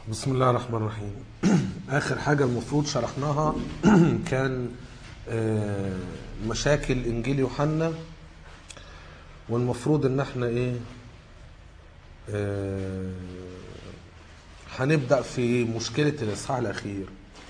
بسم الله الرحمن الرحيم اخر حاجه المفروض شرحناها كان آه، مشاكل انجيل يوحنا والمفروض ان احنا ايه آه، هنبدا في مشكله الاصحاح الاخير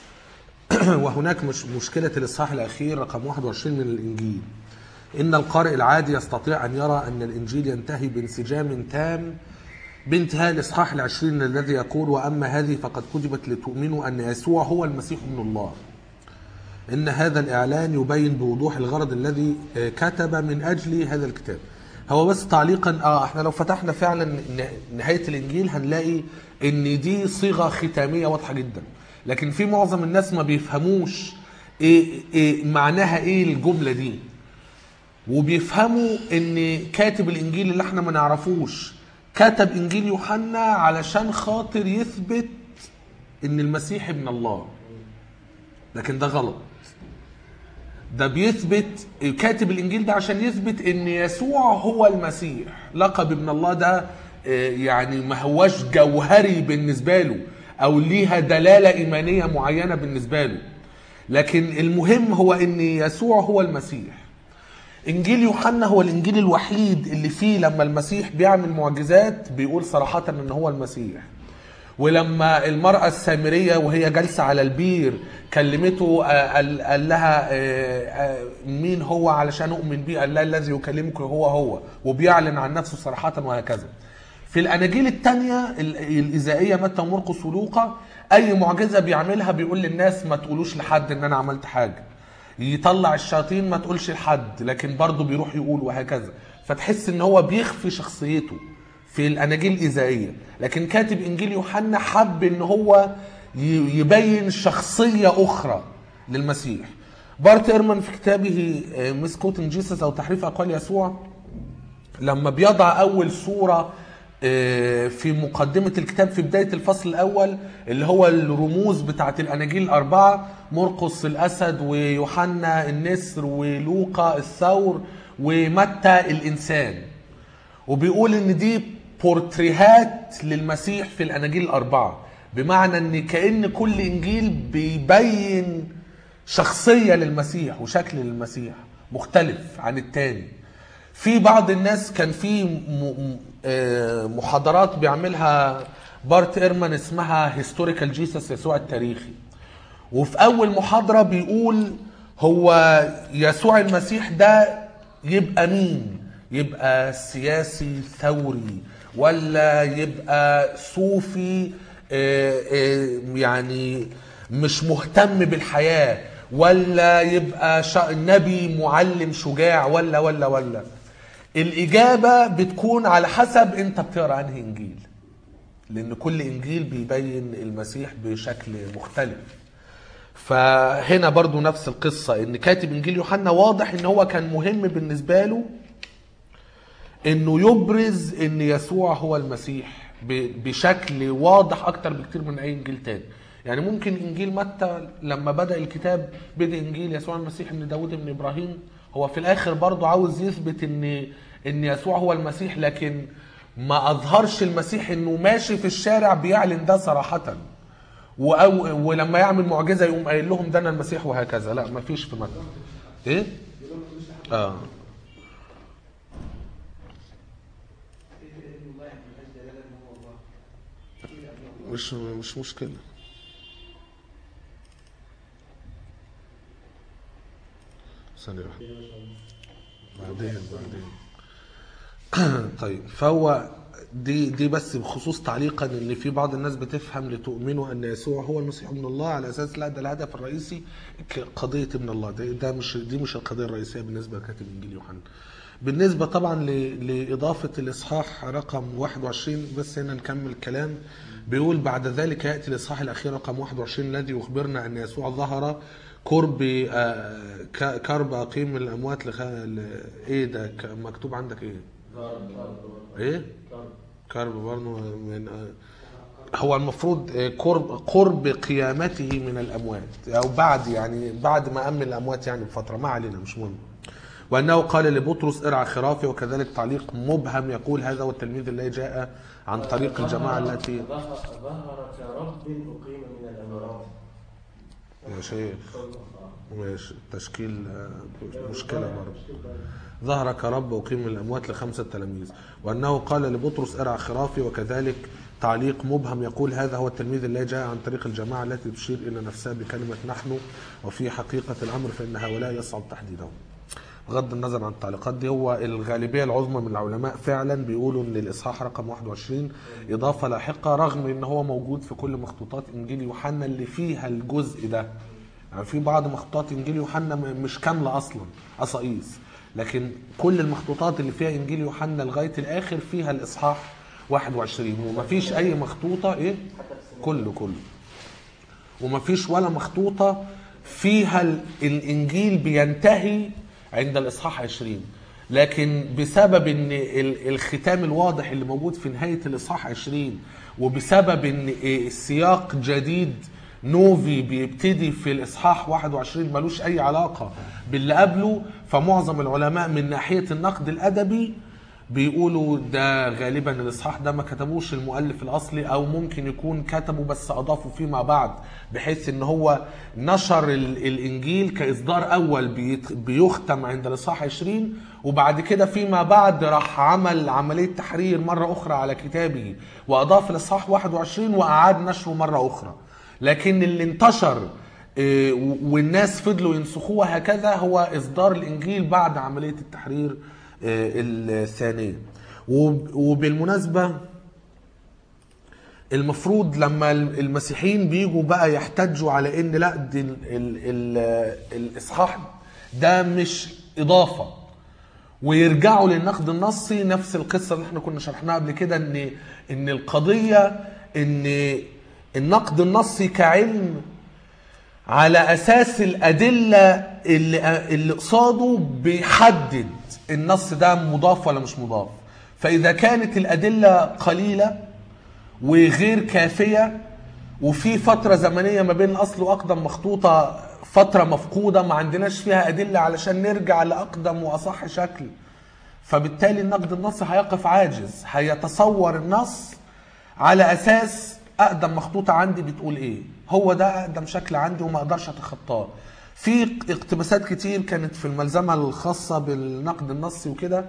وهناك مش مشكله الاصحاح الاخير رقم 21 من الانجيل ان القارئ العادي يستطيع ان يرى ان الانجيل ينتهي بانسجام تام بانتهاء الاصحاح العشرين الذي يقول واما هذه فقد كتبت لتؤمنوا ان يسوع هو المسيح ابن الله ان هذا الاعلان يبين بوضوح الغرض الذي آه، كتب من اجل هذا الكتاب هو بس تعليقا اه احنا لو فتحنا فعلا ن- نهايه الانجيل هنلاقي ان دي صيغه ختاميه واضحه جدا لكن في معظم الناس ما بيفهموش ايه, إيه معناها ايه الجمله دي وبيفهموا ان كاتب الانجيل اللي احنا ما نعرفوش كتب انجيل يوحنا علشان خاطر يثبت ان المسيح ابن الله لكن ده غلط ده بيثبت كاتب الانجيل ده عشان يثبت ان يسوع هو المسيح لقب ابن الله ده آه، يعني ما هوش جوهري بالنسبه له او ليها دلاله ايمانيه معينه بالنسبه له لكن المهم هو ان يسوع هو المسيح انجيل يوحنا هو الانجيل الوحيد اللي فيه لما المسيح بيعمل معجزات بيقول صراحه ان هو المسيح ولما المرأة السامرية وهي جالسة على البير كلمته آه، قال, قال لها آه، آه، مين هو علشان أؤمن بيه قال لها الذي يكلمك هو هو وبيعلن عن نفسه صراحة وهكذا في الأناجيل التانية ال- الإزائية متى ومرقس ولوقا أي معجزة بيعملها بيقول للناس ما تقولوش لحد إن أنا عملت حاجة يطلع الشياطين ما تقولش لحد لكن برضه بيروح يقول وهكذا فتحس ان هو بيخفي شخصيته في الاناجيل الايذائيه لكن كاتب انجيل يوحنا حب ان هو ي- يبين شخصيه اخرى للمسيح بارت ايرمان في كتابه مسكوتن جيسس او تحريف اقوال يسوع لما بيضع اول صوره آه، في مقدمة الكتاب في بداية الفصل الأول اللي هو الرموز بتاعة الأناجيل الأربعة مرقس الأسد ويوحنا النسر ولوقا الثور ومتى الإنسان وبيقول إن دي بورتريهات للمسيح في الأناجيل الأربعة بمعنى إن كأن كل إنجيل بيبين شخصية للمسيح وشكل للمسيح مختلف عن التاني في بعض الناس كان في م- م- آه، محاضرات بيعملها بارت ايرمان اسمها هيستوريكال جيسس يسوع التاريخي وفي اول محاضره بيقول هو يسوع المسيح ده يبقى مين يبقى سياسي ثوري ولا يبقى صوفي آه، آه، يعني مش مهتم بالحياه ولا يبقى شا- نبي معلم شجاع ولا ولا ولا الإجابة بتكون على حسب أنت بتقرأ أنهي إنجيل لأن كل إنجيل بيبين المسيح بشكل مختلف فهنا برضو نفس القصة إن كاتب إنجيل يوحنا واضح إن هو كان مهم بالنسبة له إنه يبرز إن يسوع هو المسيح ب- بشكل واضح أكتر بكتير من أي إنجيل تاني يعني ممكن إنجيل متى لما بدأ الكتاب بدأ إنجيل يسوع المسيح ابن داود ابن إبراهيم هو في الآخر برضو عاوز يثبت إن إن يسوع هو المسيح لكن ما أظهرش المسيح إنه ماشي في الشارع بيعلن ده صراحةً وأو ولما يعمل معجزه يقوم قايل لهم ده انا المسيح وهكذا لا ما فيش في متى ايه اه مش مش مشكله ثانيه واحده بعدين بعدين طيب فهو دي دي بس بخصوص تعليقا ان في بعض الناس بتفهم لتؤمنوا ان يسوع هو المسيح ابن الله على اساس لا ده الهدف الرئيسي ك- قضيه ابن الله ده, ده مش دي مش القضيه الرئيسيه بالنسبه لكاتب انجيل يوحنا بالنسبه طبعا ل- لاضافه الاصحاح رقم 21 بس هنا نكمل الكلام بيقول بعد ذلك ياتي الاصحاح الاخير رقم 21 الذي يخبرنا ان يسوع ظهر قرب آه، ك- كرب اقيم من الاموات لخ... ل- ايه ده ك- مكتوب عندك ايه؟ ايه كرب برضه من هو المفروض قرب قرب قيامته من الاموات او بعد يعني بعد ما قام من الاموات يعني بفتره ما علينا مش مهم وانه قال لبطرس ارعى خرافي وكذلك تعليق مبهم يقول هذا هو التلميذ الذي جاء عن طريق الجماعه التي ظهر ظهر كرب أقيم من الأمراض يا شيخ ماشي تشكيل آه، مشكله برضه ظهر كرب وقيم من الأموات لخمسة تلاميذ وأنه قال لبطرس ارعى خرافي وكذلك تعليق مبهم يقول هذا هو التلميذ الذي جاء عن طريق الجماعة التي تشير إلى نفسها بكلمة نحن وفي حقيقة الأمر فإن هؤلاء يصعب تحديدهم بغض النظر عن التعليقات دي هو الغالبية العظمى من العلماء فعلا بيقولوا ان الإصحاح رقم 21 إضافة لاحقة رغم ان هو موجود في كل مخطوطات إنجيل يوحنا اللي فيها الجزء ده يعني في بعض مخطوطات إنجيل يوحنا م- مش كاملة أصلا قصايص لكن كل المخطوطات اللي فيها إنجيل يوحنا لغاية الآخر فيها الإصحاح 21 ومفيش أي مخطوطة إيه كله كله ومفيش ولا مخطوطة فيها ال- الإنجيل بينتهي عند الإصحاح 20 لكن بسبب ان ال- الختام الواضح اللي موجود في نهاية الإصحاح 20 وبسبب ان إيه السياق جديد نوفي بيبتدي في الإصحاح 21 ملوش أي علاقة باللي قبله فمعظم العلماء من ناحية النقد الأدبي بيقولوا ده غالبا الاصحاح ده ما كتبوش المؤلف الاصلي او ممكن يكون كتبوا بس اضافوا فيما بعد بحيث ان هو نشر ال- الانجيل كاصدار اول بيت- بيختم عند الاصحاح 20 وبعد كده فيما بعد راح عمل عمليه تحرير مره اخرى على كتابه واضاف الاصحاح 21 واعاد نشره مره اخرى لكن اللي انتشر إيه، و- والناس فضلوا ينسخوه هكذا هو اصدار الانجيل بعد عمليه التحرير آه، الثانيه وب- وبالمناسبه المفروض لما المسيحيين بيجوا بقى يحتجوا على ان لا دي ال ال ال الاصحاح ده مش اضافه ويرجعوا للنقد النصي نفس القصه اللي احنا كنا شرحناها قبل كده ان ان القضيه ان النقد النصي كعلم على اساس الادله اللي اللي قصاده بيحدد النص ده مضاف ولا مش مضاف فاذا كانت الادله قليله وغير كافيه وفي فتره زمنيه ما بين الاصل واقدم مخطوطه فتره مفقوده ما عندناش فيها ادله علشان نرجع لاقدم واصح شكل فبالتالي النقد النصي هيقف عاجز هيتصور النص على اساس اقدم مخطوطه عندي بتقول ايه هو ده اقدم شكل عندي وما اقدرش اتخطاه في اقتباسات كتير كانت في الملزمه الخاصه بالنقد النصي وكده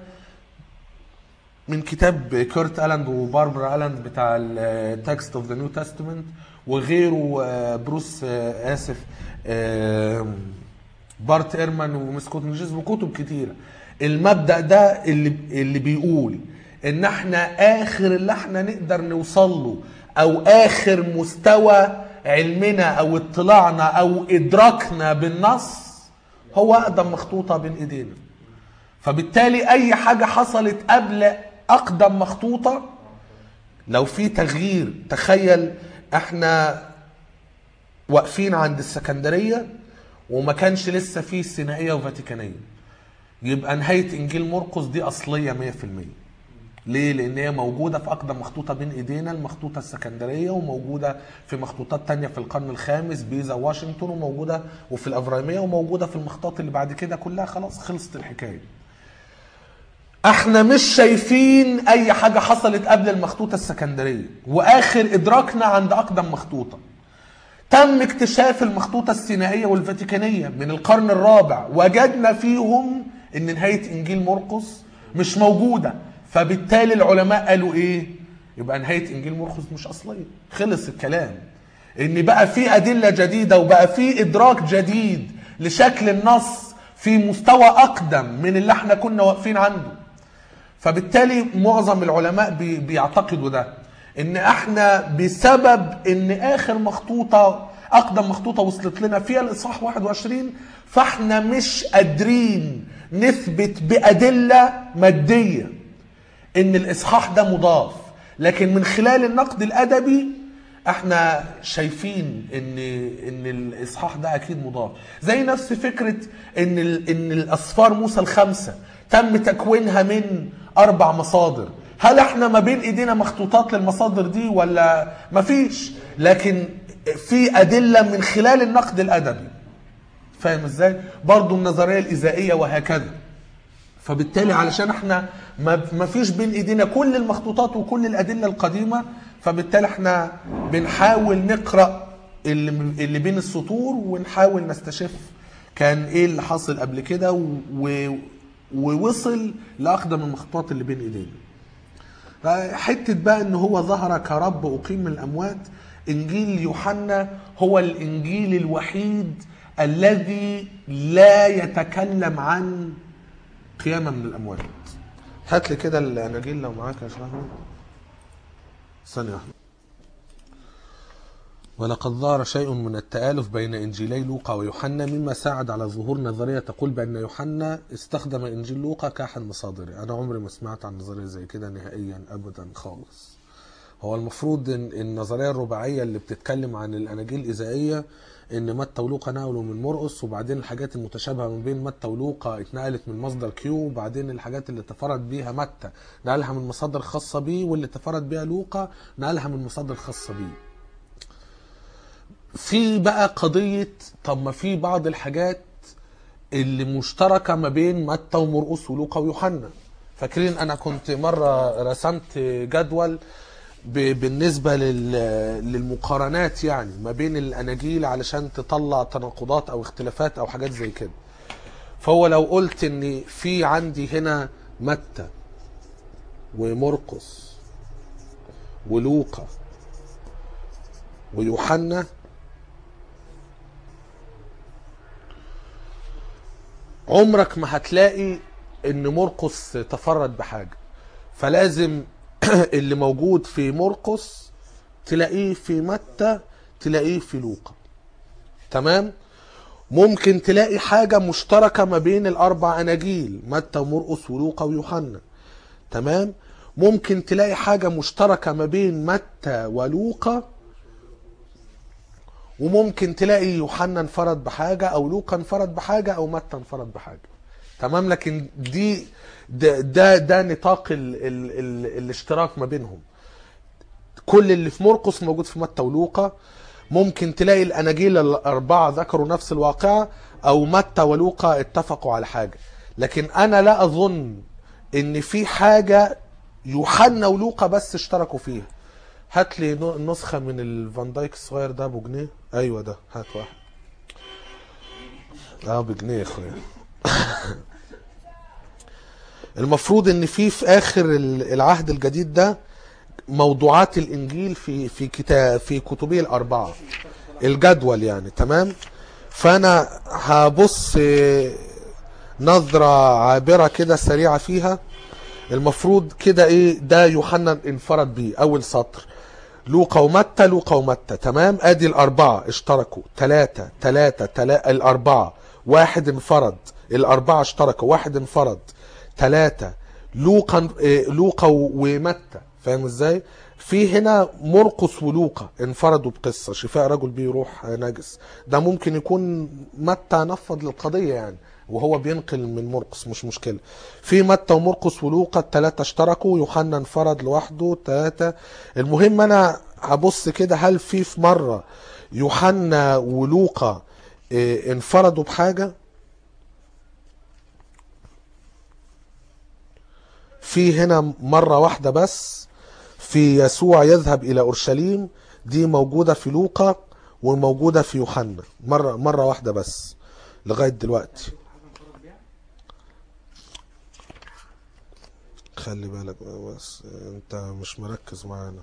من كتاب كيرت الاند وباربرا الاند بتاع التكست اوف ذا نيو تestament وغيره آه، بروس آه، اسف آه، بارت ايرمان ومسكوت نجيز وكتب كتيره المبدا ده اللي اللي بيقول ان احنا اخر اللي احنا نقدر نوصل له او اخر مستوى علمنا او اطلاعنا او ادراكنا بالنص هو اقدم مخطوطه بين ايدينا فبالتالي اي حاجه حصلت قبل اقدم مخطوطه لو في تغيير تخيل احنا واقفين عند السكندريه وما كانش لسه في سينائيه وفاتيكانيه يبقى نهايه انجيل مرقس دي اصليه 100% ليه؟ لأن هي موجودة في أقدم مخطوطة بين إيدينا المخطوطة السكندرية وموجودة في مخطوطات تانية في القرن الخامس بيزا واشنطن وموجودة وفي الأفرايمية وموجودة في المخطوطات اللي بعد كده كلها خلاص خلصت الحكاية. احنا مش شايفين أي حاجة حصلت قبل المخطوطة السكندرية وآخر إدراكنا عند أقدم مخطوطة. تم اكتشاف المخطوطة السينائية والفاتيكانية من القرن الرابع وجدنا فيهم ان نهاية انجيل مرقس مش موجودة فبالتالي العلماء قالوا ايه يبقى نهاية انجيل مرقس مش اصلية خلص الكلام ان بقى في ادلة جديدة وبقى في ادراك جديد لشكل النص في مستوى اقدم من اللي احنا كنا واقفين عنده فبالتالي معظم العلماء بي بيعتقدوا ده ان احنا بسبب ان اخر مخطوطه اقدم مخطوطه وصلت لنا فيها الاصحاح 21 فاحنا مش قادرين نثبت بادله ماديه ان الاصحاح ده مضاف لكن من خلال النقد الادبي احنا شايفين ان ان الاصحاح ده اكيد مضاف زي نفس فكره ان ال- ان الاسفار موسى الخمسه تم تكوينها من اربع مصادر هل احنا ما بين ايدينا مخطوطات للمصادر دي ولا مفيش لكن في ادله من خلال النقد الادبي فاهم ازاي برضو النظريه الايذائيه وهكذا فبالتالي علشان احنا ما ما فيش بين ايدينا كل المخطوطات وكل الادله القديمه فبالتالي احنا بنحاول نقرا اللي اللي بين السطور ونحاول نستشف كان ايه اللي حاصل قبل كده و- و- ووصل لاقدم المخطوطات اللي بين ايدينا حته بقى ان هو ظهر كرب اقيم من الاموات انجيل يوحنا هو الانجيل الوحيد الذي لا يتكلم عن قيامه من الاموات هات لي كده الاناجيل لو معاك يا شهر ثانيه واحده ولقد ظهر شيء من التآلف بين إنجيلي لوقا ويوحنا مما ساعد على ظهور نظرية تقول بأن يوحنا استخدم إنجيل لوقا كأحد مصادره أنا عمري ما سمعت عن نظرية زي كده نهائيا أبدا خالص هو المفروض ان النظريه الرباعيه اللي بتتكلم عن الاناجيل الاذائيه ان متى ولوقا نقلوا من مرقس وبعدين الحاجات المتشابهه ما بين متى ولوقا اتنقلت من مصدر كيو وبعدين الحاجات اللي تفرد بيها متى نقلها من مصادر خاصه بيه واللي تفرد بيها لوقا نقلها من مصادر خاصه بيه في بقى قضيه طب ما في بعض الحاجات اللي مشتركه ما بين متى ومرقس ولوقا ويوحنا فاكرين انا كنت مره رسمت جدول ب- بالنسبه لل- للمقارنات يعني ما بين الاناجيل علشان تطلع تناقضات او اختلافات او حاجات زي كده فهو لو قلت ان في عندي هنا متى ومرقس ولوقا ويوحنا عمرك ما هتلاقي ان مرقس تفرد بحاجه فلازم اللي موجود في مرقس تلاقيه في متى تلاقيه في لوقا تمام ممكن تلاقي حاجه مشتركه ما بين الاربع اناجيل متى ومرقس ولوقا ويوحنا تمام ممكن تلاقي حاجه مشتركه ما بين متى ولوقا وممكن تلاقي يوحنا انفرد بحاجه او لوقا انفرد بحاجه او متى انفرد بحاجه تمام لكن دي ده ده, ده نطاق ال ال ال الاشتراك ما بينهم كل اللي في مرقس موجود في متى ولوقا ممكن تلاقي الاناجيل الاربعه ذكروا نفس الواقعه او متى ولوقا اتفقوا على حاجه لكن انا لا اظن ان في حاجه يوحنا ولوقا بس اشتركوا فيها هات لي نو- نسخه من الفان دايك الصغير ده ابو جنيه ايوه ده هات واحد اه بجنيه يا اخويا المفروض ان في في اخر ال- العهد الجديد ده موضوعات الانجيل في في كتاب في كتبه الاربعه الجدول يعني تمام فانا هبص آه، نظره عابره كده سريعه فيها المفروض كده ايه ده يوحنا انفرد بيه اول سطر لوقا ومتى لوقا ومتى تمام ادي الاربعه اشتركوا ثلاثه ثلاثه تلا... الاربعه واحد انفرد الاربعه اشتركوا واحد انفرد ثلاثه لوقا إيه، لوقا و- ومتى فاهم ازاي في هنا مرقس ولوقا انفردوا بقصه شفاء رجل بيه روح نجس ده ممكن يكون متى نفض للقضيه يعني وهو بينقل من مرقس مش مشكله في متى ومرقس ولوقا الثلاثه اشتركوا يوحنا انفرد لوحده ثلاثه المهم انا هبص كده هل في في مره يوحنا ولوقا إيه، انفردوا بحاجه في هنا مرة واحدة بس في يسوع يذهب إلى أورشليم دي موجودة في لوقا وموجودة في يوحنا مرة مرة واحدة بس لغاية دلوقتي خلي بالك بس انت مش مركز معانا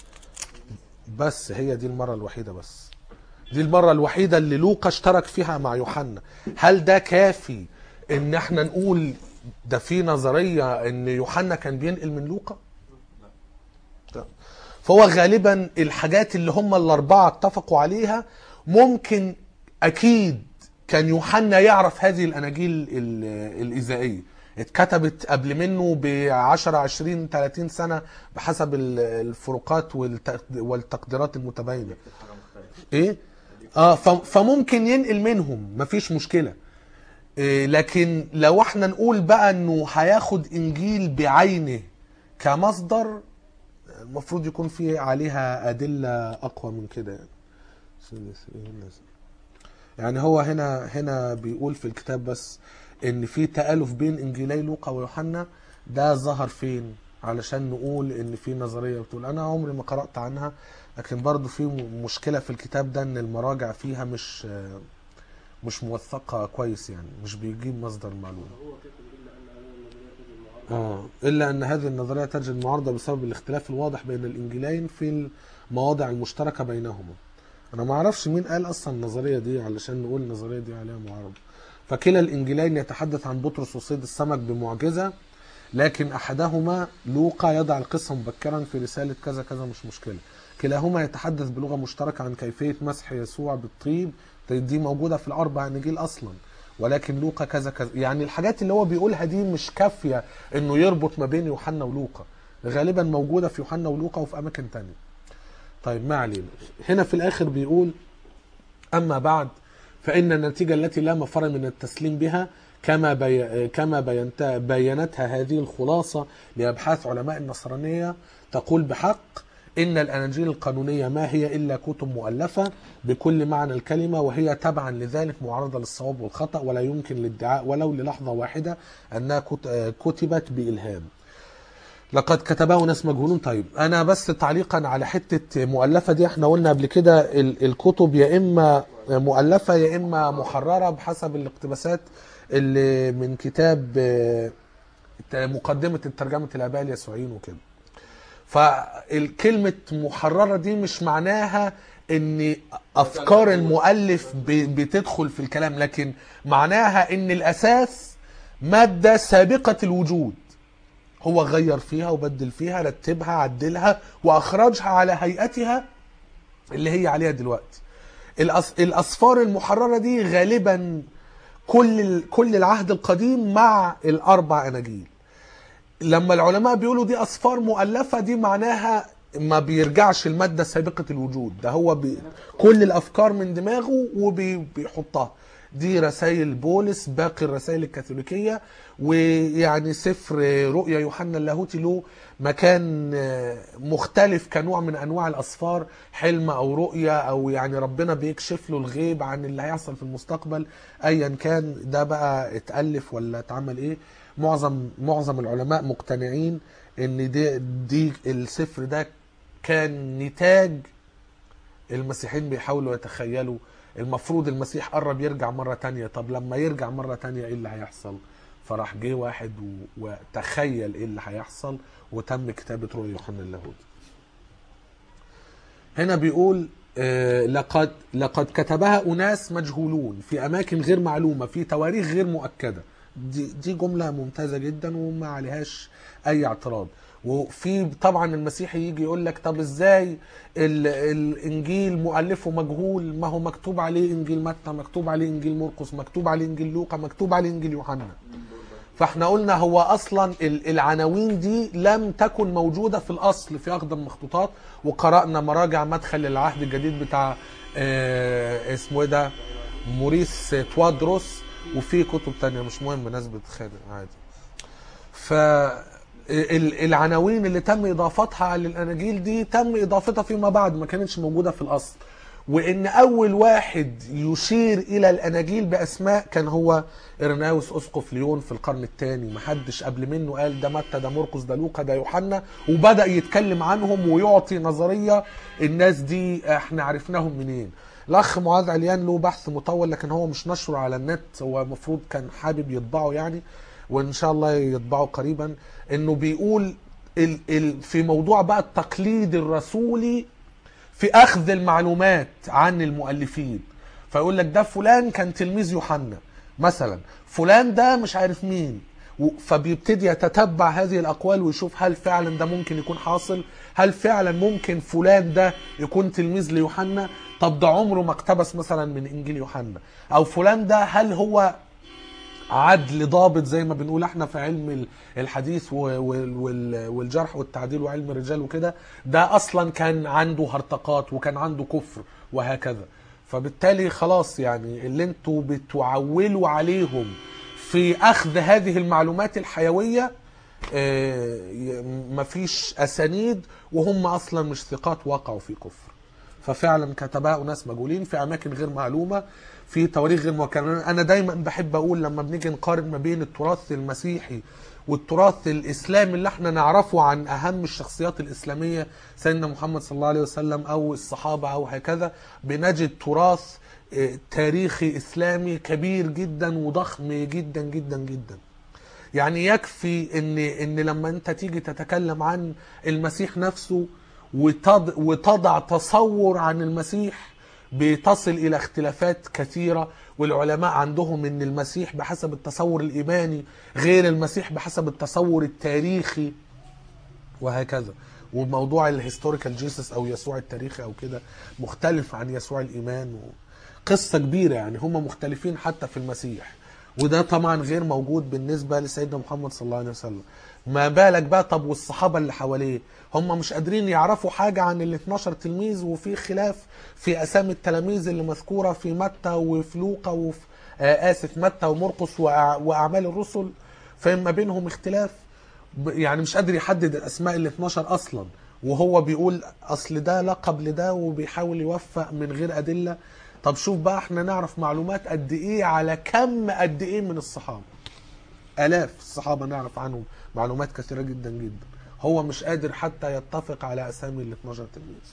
بس هي دي المرة الوحيدة بس دي المرة الوحيدة اللي لوقا اشترك فيها مع يوحنا هل ده كافي ان احنا نقول ده في نظرية ان يوحنا كان بينقل من لوقا لا. فهو غالبا الحاجات اللي هم الاربعة اتفقوا عليها ممكن اكيد كان يوحنا يعرف هذه الاناجيل ال- الايذائيه اتكتبت قبل منه ب 10 20 30 سنه بحسب ال- الفروقات والت- والتقديرات المتباينه ايه اه ف- فممكن ينقل منهم مفيش مشكله إيه لكن لو احنا نقول بقى انه هياخد انجيل بعينه كمصدر المفروض يكون في عليها ادله اقوى من كده يعني يعني هو هنا هنا بيقول في الكتاب بس ان في تآلف بين انجيلي لوقا ويوحنا ده ظهر فين علشان نقول ان في نظريه بتقول انا عمري ما قرات عنها لكن برضو في م- مشكله في الكتاب ده ان المراجع فيها مش مش موثقه كويس يعني مش بيجيب مصدر المعلومه هو كاتب الا ان هذه النظريه تجد المعارضه اه الا ان هذه النظريه تجد معارضه بسبب الاختلاف الواضح بين الانجيلين في المواضع المشتركه بينهما انا ما اعرفش مين قال اصلا النظريه دي علشان نقول النظريه دي عليها معارضه فكلا الانجيلين يتحدث عن بطرس وصيد السمك بمعجزه لكن احدهما لوقا يضع القصه مبكرا في رساله كذا كذا مش مشكله كلاهما يتحدث بلغه مشتركه عن كيفيه مسح يسوع بالطيب دي موجوده في الاربع اناجيل اصلا ولكن لوقا كذا كذا يعني الحاجات اللي هو بيقولها دي مش كافيه انه يربط ما بين يوحنا ولوقا غالبا موجوده في يوحنا ولوقا وفي اماكن تانية طيب ما علينا هنا في الاخر بيقول اما بعد فان النتيجه التي لا مفر من التسليم بها كما بي... كما بينت... بينتها هذه الخلاصه لابحاث علماء النصرانيه تقول بحق ان الاناجيل القانونيه ما هي الا كتب مؤلفه بكل معنى الكلمه وهي تبعا لذلك معرضه للصواب والخطا ولا يمكن الادعاء ولو للحظه واحده انها كت- كتبت بالهام. لقد كتبه ناس مجهولون طيب انا بس تعليقا على حته مؤلفه دي احنا قلنا قبل كده ال- الكتب يا اما مؤلفه يا اما محرره بحسب الاقتباسات اللي من كتاب آه، مقدمه الترجمه الاباء اليسوعيين وكده فالكلمة محررة دي مش معناها ان افكار المؤلف ب- بتدخل في الكلام لكن معناها ان الاساس مادة سابقة الوجود هو غير فيها وبدل فيها رتبها عدلها واخرجها على هيئتها اللي هي عليها دلوقتي الأص... الاصفار المحررة دي غالبا كل ال... كل العهد القديم مع الاربع اناجيل لما العلماء بيقولوا دي اصفار مؤلفه دي معناها ما بيرجعش الماده سابقه الوجود ده هو بي كل الافكار من دماغه وبيحطها دي رسائل بولس باقي الرسائل الكاثوليكيه ويعني سفر رؤيا يوحنا اللاهوتي له مكان آه، مختلف كنوع من انواع الاسفار حلم او رؤيا او يعني ربنا بيكشف له الغيب عن اللي هيحصل في المستقبل ايا كان ده بقى اتالف ولا اتعمل ايه معظم معظم العلماء مقتنعين ان دي دي السفر ده كان نتاج المسيحيين بيحاولوا يتخيلوا المفروض المسيح قرب يرجع مرة تانية طب لما يرجع مرة تانية ايه اللي هيحصل فراح جه واحد و- وتخيل ايه اللي هيحصل وتم كتابة رؤيا يوحنا اللاهوتي هنا بيقول آه، لقد لقد كتبها اناس مجهولون في اماكن غير معلومه في تواريخ غير مؤكده دي دي جمله ممتازه جدا وما عليهاش اي اعتراض وفي طبعا المسيحي يجي يقول لك طب ازاي ال- الانجيل مؤلفه مجهول ما هو مكتوب عليه انجيل متى مكتوب عليه انجيل مرقس مكتوب عليه انجيل لوقا مكتوب عليه انجيل يوحنا فاحنا قلنا هو اصلا ال- العناوين دي لم تكن موجوده في الاصل في اقدم المخطوطات وقرانا مراجع مدخل للعهد الجديد بتاع آه، اسمه ايه ده موريس توادروس وفي كتب تانية مش مهم ناس بتتخانق عادي ف ال- العناوين اللي تم اضافتها للاناجيل دي تم اضافتها فيما بعد ما كانتش موجوده في الاصل وان اول واحد يشير الى الاناجيل باسماء كان هو ارناوس اسقف ليون في القرن الثاني محدش قبل منه قال ده متى ده مرقس ده لوقا ده يوحنا وبدا يتكلم عنهم ويعطي نظريه الناس دي احنا عرفناهم منين الاخ معاذ عليان له بحث مطول لكن هو مش نشره على النت هو المفروض كان حابب يطبعه يعني وان شاء الله يطبعه قريبا انه بيقول ال ال في موضوع بقى التقليد الرسولي في اخذ المعلومات عن المؤلفين فيقول لك ده فلان كان تلميذ يوحنا مثلا فلان ده مش عارف مين و- فبيبتدي يتتبع هذه الاقوال ويشوف هل فعلا ده ممكن يكون حاصل هل فعلا ممكن فلان ده يكون تلميذ ليوحنا طب ده عمره ما اقتبس مثلا من انجيل يوحنا او فلان ده هل هو عدل ضابط زي ما بنقول احنا في علم ال- الحديث و- وال- وال- والجرح والتعديل وعلم الرجال وكده ده اصلا كان عنده هرطقات وكان عنده كفر وهكذا فبالتالي خلاص يعني اللي انتوا بتعولوا عليهم في اخذ هذه المعلومات الحيويه آه، ي- مفيش اسانيد وهم اصلا مش ثقات وقعوا في كفر ففعلا كتبها ناس مجهولين في اماكن غير معلومه في تواريخ غير مؤكده انا دايما بحب اقول لما بنيجي نقارن ما بين التراث المسيحي والتراث الاسلامي اللي احنا نعرفه عن اهم الشخصيات الاسلاميه سيدنا محمد صلى الله عليه وسلم او الصحابه او هكذا بنجد تراث آه، تاريخي اسلامي كبير جدا وضخم جدا جدا جدا يعني يكفي ان ان لما انت تيجي تتكلم عن المسيح نفسه وتض وتضع تصور عن المسيح بتصل الى اختلافات كثيره والعلماء عندهم ان المسيح بحسب التصور الايماني غير المسيح بحسب التصور التاريخي وهكذا وموضوع الهيستوريكال جيسس او يسوع التاريخي او كده مختلف عن يسوع الايمان و... قصه كبيره يعني هم مختلفين حتى في المسيح وده طبعا غير موجود بالنسبه لسيدنا محمد صلى الله عليه وسلم ما بالك بقى طب والصحابه اللي حواليه هم مش قادرين يعرفوا حاجه عن ال 12 تلميذ وفي خلاف في اسامي التلاميذ اللي مذكوره في متى وفي لوقا وفي آه اسف متى ومرقس وأع- واعمال الرسل فما بينهم اختلاف ب- يعني مش قادر يحدد الاسماء ال 12 اصلا وهو بيقول اصل ده لقب لده وبيحاول يوفق من غير ادله طب شوف بقى احنا نعرف معلومات قد ايه على كم قد ايه من الصحابه الاف الصحابه نعرف عنهم معلومات كثيره جدا جدا هو مش قادر حتى يتفق على اسامي ال 12 تلميذ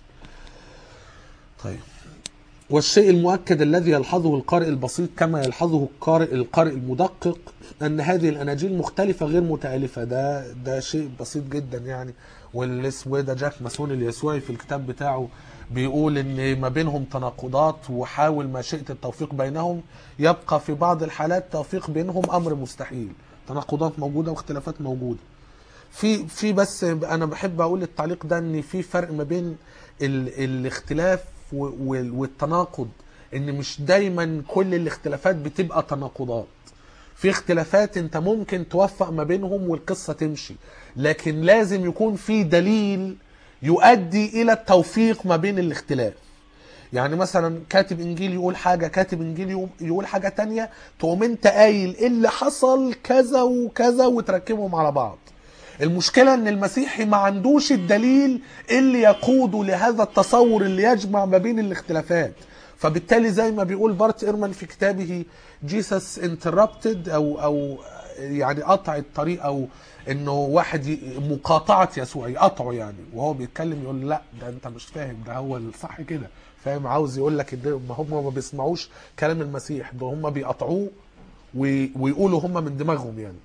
طيب والشيء المؤكد الذي يلحظه القارئ البسيط كما يلحظه القارئ القارئ المدقق ان هذه الاناجيل مختلفه غير متالفه ده ده شيء بسيط جدا يعني واللي اسمه إيه ده جاك ماسون اليسوعي في الكتاب بتاعه بيقول ان ما بينهم تناقضات وحاول ما شئت التوفيق بينهم يبقى في بعض الحالات توفيق بينهم امر مستحيل تناقضات موجوده واختلافات موجوده في في بس انا بحب اقول التعليق ده ان في فرق ما بين ال الاختلاف و- وال- والتناقض ان مش دايما كل الاختلافات بتبقى تناقضات في اختلافات انت ممكن توفق ما بينهم والقصة تمشي لكن لازم يكون في دليل يؤدي الى التوفيق ما بين الاختلاف يعني مثلا كاتب انجيل يقول حاجه كاتب انجيل يقول- يقول حاجه تانية تقوم انت قايل ايه اللي حصل كذا وكذا وتركبهم على بعض المشكله ان المسيحي ما عندوش الدليل اللي يقوده لهذا التصور اللي يجمع ما بين الاختلافات فبالتالي زي ما بيقول بارت ايرمان في كتابه جيسس انتربتد او او يعني قطع الطريق او انه واحد ي- مقاطعه يسوع يقطعه يعني وهو بيتكلم يقول لا ده انت مش فاهم ده هو الصح كده فاهم عاوز يقول لك ان ما هم ما بيسمعوش كلام المسيح ده هم بيقطعوه وي- ويقولوا هم من دماغهم يعني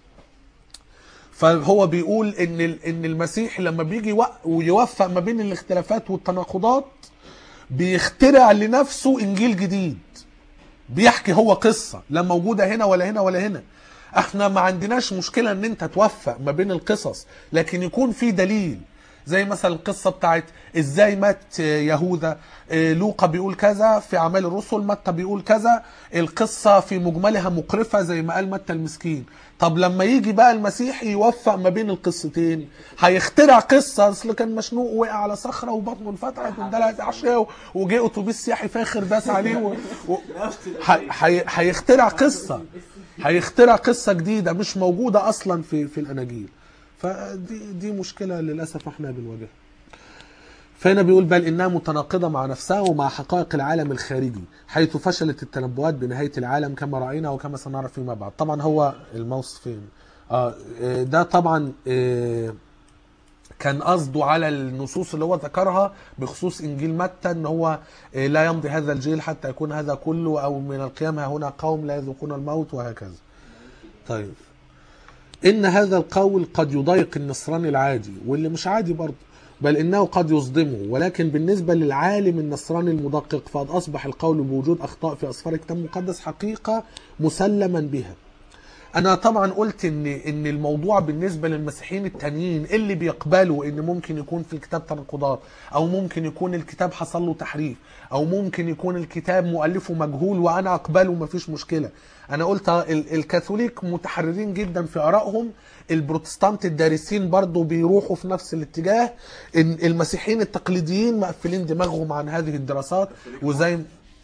فهو بيقول ان ال- ان المسيح لما بيجي يوق- ويوفق ما بين الاختلافات والتناقضات بيخترع لنفسه انجيل جديد بيحكي هو قصه لا موجوده هنا ولا هنا ولا هنا احنا ما عندناش مشكله ان انت توفق ما بين القصص لكن يكون في دليل زي مثلا القصه بتاعت ازاي مات يهوذا إيه، لوقا بيقول كذا في اعمال الرسل متى بيقول كذا القصه في مجملها مقرفه زي ما قال متى المسكين طب لما يجي بقى المسيح يوفق ما بين القصتين هيخترع قصه اصل كان مشنوق وقع على صخره وبطنه انفتحت واندلعت عشاه وجه اتوبيس سياحي فاخر داس عليه و... و... هي- هي- هيخترع قصه هيخترع قصه جديده مش موجوده اصلا في في الاناجيل فدي دي مشكله للاسف احنا بنواجهها فهنا بيقول بل انها متناقضه مع نفسها ومع حقائق العالم الخارجي حيث فشلت التنبؤات بنهايه العالم كما راينا وكما سنرى فيما بعد طبعا هو الماوس فين اه آه، ده طبعا آه، كان قصده على النصوص اللي هو ذكرها بخصوص انجيل متى ان هو آه، لا يمضي هذا الجيل حتى يكون هذا كله او من القيامه هنا قوم لا يذوقون الموت وهكذا طيب إن هذا القول قد يضايق النصراني العادي واللي مش عادي برضه بل إنه قد يصدمه ولكن بالنسبة للعالم النصراني المدقق فقد أصبح القول بوجود أخطاء في أسفار الكتاب المقدس حقيقة مسلما بها انا طبعا قلت ان ان الموضوع بالنسبه للمسيحيين التانيين اللي بيقبلوا ان ممكن يكون في الكتاب تناقضات او ممكن يكون الكتاب حصل له تحريف او ممكن يكون الكتاب مؤلفه مجهول وانا اقبله مفيش مشكله انا قلت ال- الكاثوليك متحررين جدا في ارائهم البروتستانت الدارسين برضو بيروحوا في نفس الاتجاه إن المسيحيين التقليديين مقفلين دماغهم عن هذه الدراسات وزي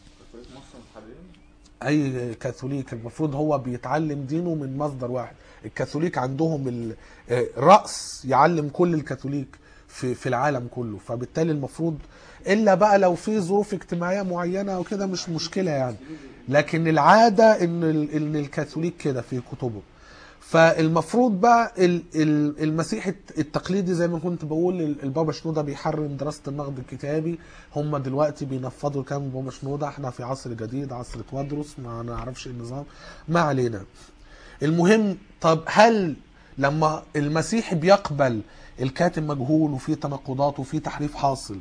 اي كاثوليك المفروض هو بيتعلم دينه من مصدر واحد الكاثوليك عندهم ال- آه، رأس يعلم كل الكاثوليك في في العالم كله فبالتالي المفروض الا بقى لو في ظروف اجتماعيه معينه او كده مش مشكله يعني لكن العاده ان ال- ان الكاثوليك كده في كتبه فالمفروض بقى ال- ال- المسيح الت- التقليدي زي ما كنت بقول ال- البابا شنوده بيحرم دراسه النقد الكتابي هم دلوقتي بينفضوا كلام البابا شنوده احنا في عصر جديد عصر توادرس ما نعرفش إيه النظام ما علينا المهم طب هل لما المسيح بيقبل الكاتب مجهول وفي تناقضات وفي تحريف حاصل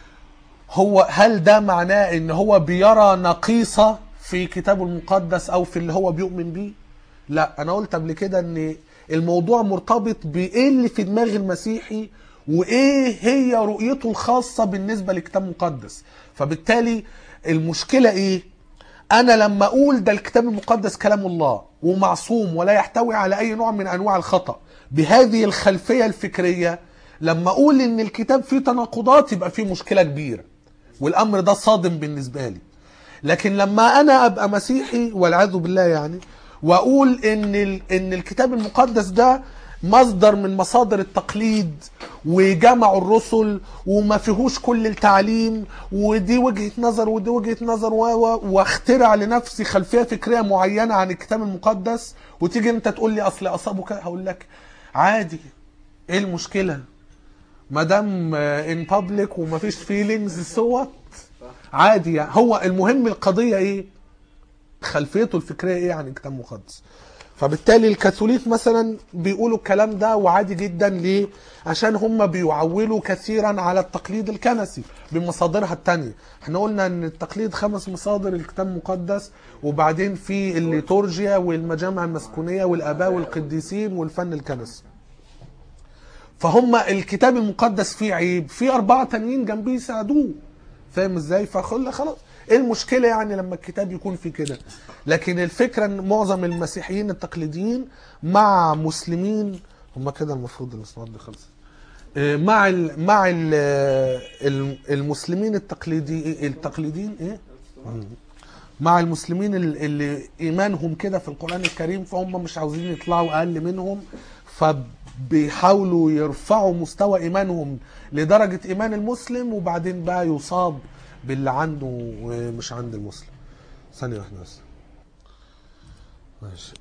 هو هل ده معناه ان هو بيرى نقيصة في كتابه المقدس او في اللي هو بيؤمن بيه لا انا قلت قبل كده ان الموضوع مرتبط بايه اللي في دماغ المسيحي وايه هي رؤيته الخاصة بالنسبة لكتاب مقدس فبالتالي المشكلة ايه انا لما اقول ده الكتاب المقدس كلام الله ومعصوم ولا يحتوي على اي نوع من انواع الخطأ بهذه الخلفية الفكرية لما اقول ان الكتاب فيه تناقضات يبقى فيه مشكلة كبيرة والامر ده صادم بالنسبة لي لكن لما انا ابقى مسيحي والعياذ بالله يعني واقول ان ال- ان الكتاب المقدس ده مصدر من مصادر التقليد وجمعوا الرسل وما فيهوش كل التعليم ودي وجهة نظر ودي وجهة نظر و- و- واخترع لنفسي خلفية فكرية معينة عن الكتاب المقدس وتيجي انت تقول لي اصل اصابه كده هقول لك عادي ايه المشكلة ما دام ان بابليك ومفيش فيلينجز سوت عادي يعني هو المهم القضيه ايه خلفيته الفكريه ايه عن الكتاب المقدس فبالتالي الكاثوليك مثلا بيقولوا الكلام ده وعادي جدا ليه عشان هم بيعولوا كثيرا على التقليد الكنسي بمصادرها التانية احنا قلنا ان التقليد خمس مصادر الكتاب المقدس وبعدين في الليتورجيا والمجامع المسكونية والاباء والقديسين والفن الكنسي فهم الكتاب المقدس فيه عيب في أربعة تانيين جنبيه يساعدوه فاهم ازاي فخل خلاص ايه المشكلة يعني لما الكتاب يكون فيه كده لكن الفكرة ان معظم المسيحيين التقليديين مع مسلمين هم كده المفروض الاسناد دي خلصت آه، مع ال مع ال ال- المسلمين التقليدي التقليديين ايه مم. مع المسلمين ال- اللي ايمانهم كده في القران الكريم فهم مش عاوزين يطلعوا اقل منهم فبيحاولوا يرفعوا مستوى ايمانهم لدرجه ايمان المسلم وبعدين بقى يصاب باللي عنده ومش عند المسلم ثانيه واحده بس ماشي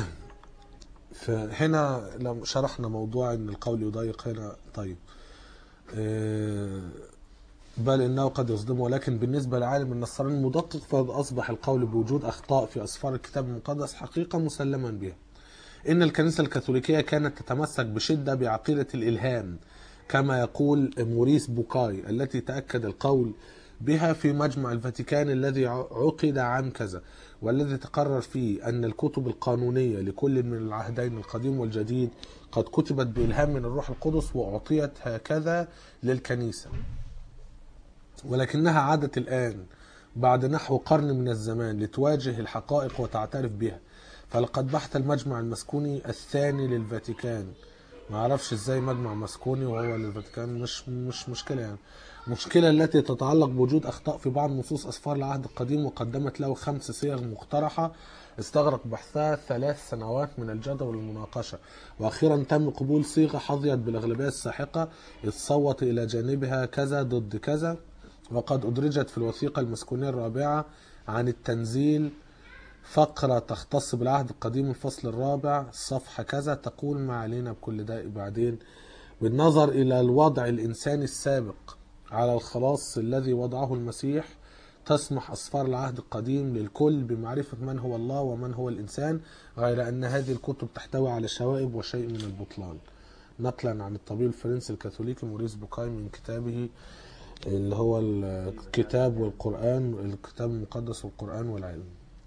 فهنا لما شرحنا موضوع ان القول يضيق هنا طيب آه، بل انه قد يصدمه ولكن بالنسبه لعالم النصراني المدقق فقد اصبح القول بوجود اخطاء في اسفار الكتاب المقدس حقيقه مسلما بها. ان الكنيسه الكاثوليكيه كانت تتمسك بشده بعقيده الالهام كما يقول موريس بوكاي التي تاكد القول بها في مجمع الفاتيكان الذي عقد عام كذا والذي تقرر فيه ان الكتب القانونيه لكل من العهدين القديم والجديد قد كتبت بالهام من الروح القدس واعطيت هكذا للكنيسه. ولكنها عادت الآن بعد نحو قرن من الزمان لتواجه الحقائق وتعترف بها فلقد بحث المجمع المسكوني الثاني للفاتيكان ما اعرفش ازاي مجمع مسكوني وهو للفاتيكان مش مش مشكله يعني المشكله التي تتعلق بوجود اخطاء في بعض نصوص اسفار العهد القديم وقدمت له خمس صيغ مقترحه استغرق بحثها ثلاث سنوات من الجدل والمناقشه واخيرا تم قبول صيغه حظيت بالاغلبيه الساحقه اذ صوت الى جانبها كذا ضد كذا وقد أدرجت في الوثيقة المسكونية الرابعة عن التنزيل فقرة تختص بالعهد القديم الفصل الرابع صفحة كذا تقول ما علينا بكل ده بعدين بالنظر إلى الوضع الإنساني السابق على الخلاص الذي وضعه المسيح تسمح أسفار العهد القديم للكل بمعرفة من هو الله ومن هو الإنسان غير أن هذه الكتب تحتوي على شوائب وشيء من البطلان نقلا عن الطبيب الفرنسي الكاثوليكي موريس بوكاي من كتابه اللي هو الكتاب والقرآن الكتاب المقدس والقرآن والعلم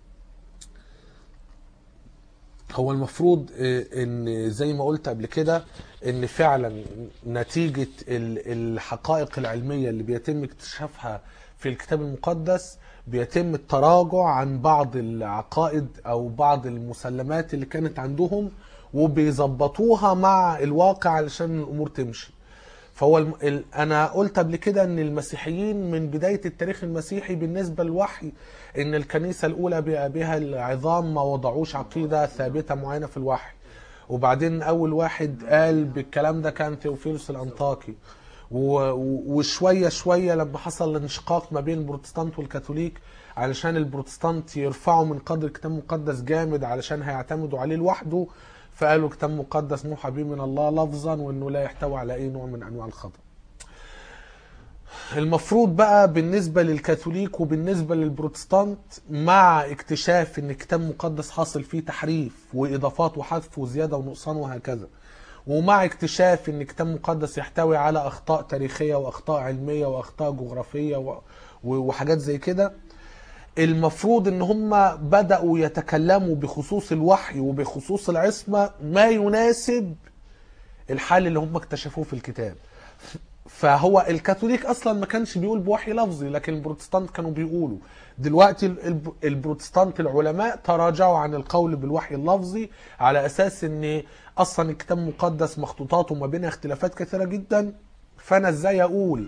هو المفروض آه، ان زي ما قلت قبل كده ان فعلا نتيجة ال- الحقائق العلمية اللي بيتم اكتشافها في الكتاب المقدس بيتم التراجع عن بعض العقائد او بعض المسلمات اللي كانت عندهم وبيظبطوها مع الواقع علشان الامور تمشي فهو الم... ال... انا قلت قبل كده ان المسيحيين من بدايه التاريخ المسيحي بالنسبه للوحي ان الكنيسه الاولى بها العظام ما وضعوش عقيده ثابته معينه في الوحي وبعدين اول واحد قال بالكلام ده كان ثيوفيلوس الانطاكي و- و- وشويه شويه لما حصل انشقاق ما بين البروتستانت والكاثوليك علشان البروتستانت يرفعوا من قدر الكتاب المقدس جامد علشان هيعتمدوا عليه لوحده فقالوا الكتاب المقدس موحى به من الله لفظا وانه لا يحتوي على اي نوع من انواع الخطا المفروض بقى بالنسبة للكاثوليك وبالنسبة للبروتستانت مع اكتشاف ان الكتاب المقدس حاصل فيه تحريف واضافات وحذف وزيادة ونقصان وهكذا ومع اكتشاف ان الكتاب المقدس يحتوي على اخطاء تاريخية واخطاء علمية واخطاء جغرافية و- و- وحاجات زي كده المفروض ان هم بدأوا يتكلموا بخصوص الوحي وبخصوص العصمة ما يناسب الحال اللي هم اكتشفوه في الكتاب فهو الكاثوليك اصلا ما كانش بيقول بوحي لفظي لكن البروتستانت كانوا بيقولوا دلوقتي ال- الب- البروتستانت العلماء تراجعوا عن القول بالوحي اللفظي على اساس ان اصلا الكتاب المقدس مخطوطاته ما بينها اختلافات كثيره جدا فانا ازاي اقول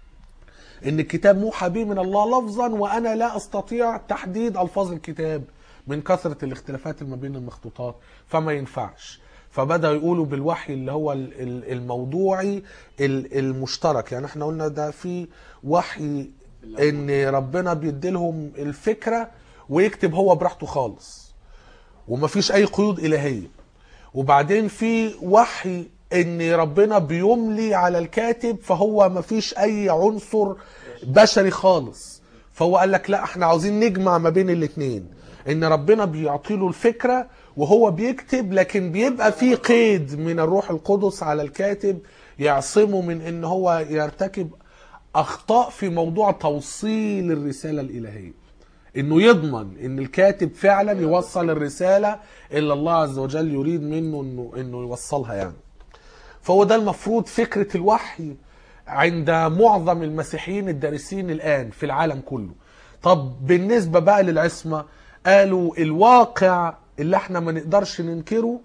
ان الكتاب موحى به من الله لفظا وانا لا استطيع تحديد الفاظ الكتاب من كثره الاختلافات اللي ما بين المخطوطات فما ينفعش فبداوا يقولوا بالوحي اللي هو ال- ال- الموضوعي ال- المشترك يعني احنا قلنا ده في وحي ان ربنا بيديلهم الفكره ويكتب هو براحته خالص ومفيش اي قيود الهيه وبعدين في وحي ان ربنا بيملي على الكاتب فهو مفيش اي عنصر بشري خالص فهو قال لك لا احنا عاوزين نجمع ما بين الاتنين ان ربنا بيعطي له الفكره وهو بيكتب لكن بيبقى في قيد من الروح القدس على الكاتب يعصمه من ان هو يرتكب اخطاء في موضوع توصيل الرساله الالهيه انه يضمن ان الكاتب فعلا يوصل الرساله اللي الله عز وجل يريد منه انه انه يوصلها يعني فهو ده المفروض فكره الوحي عند معظم المسيحيين الدارسين الان في العالم كله طب بالنسبه بقى للعصمه قالوا الواقع اللي احنا ما نقدرش ننكره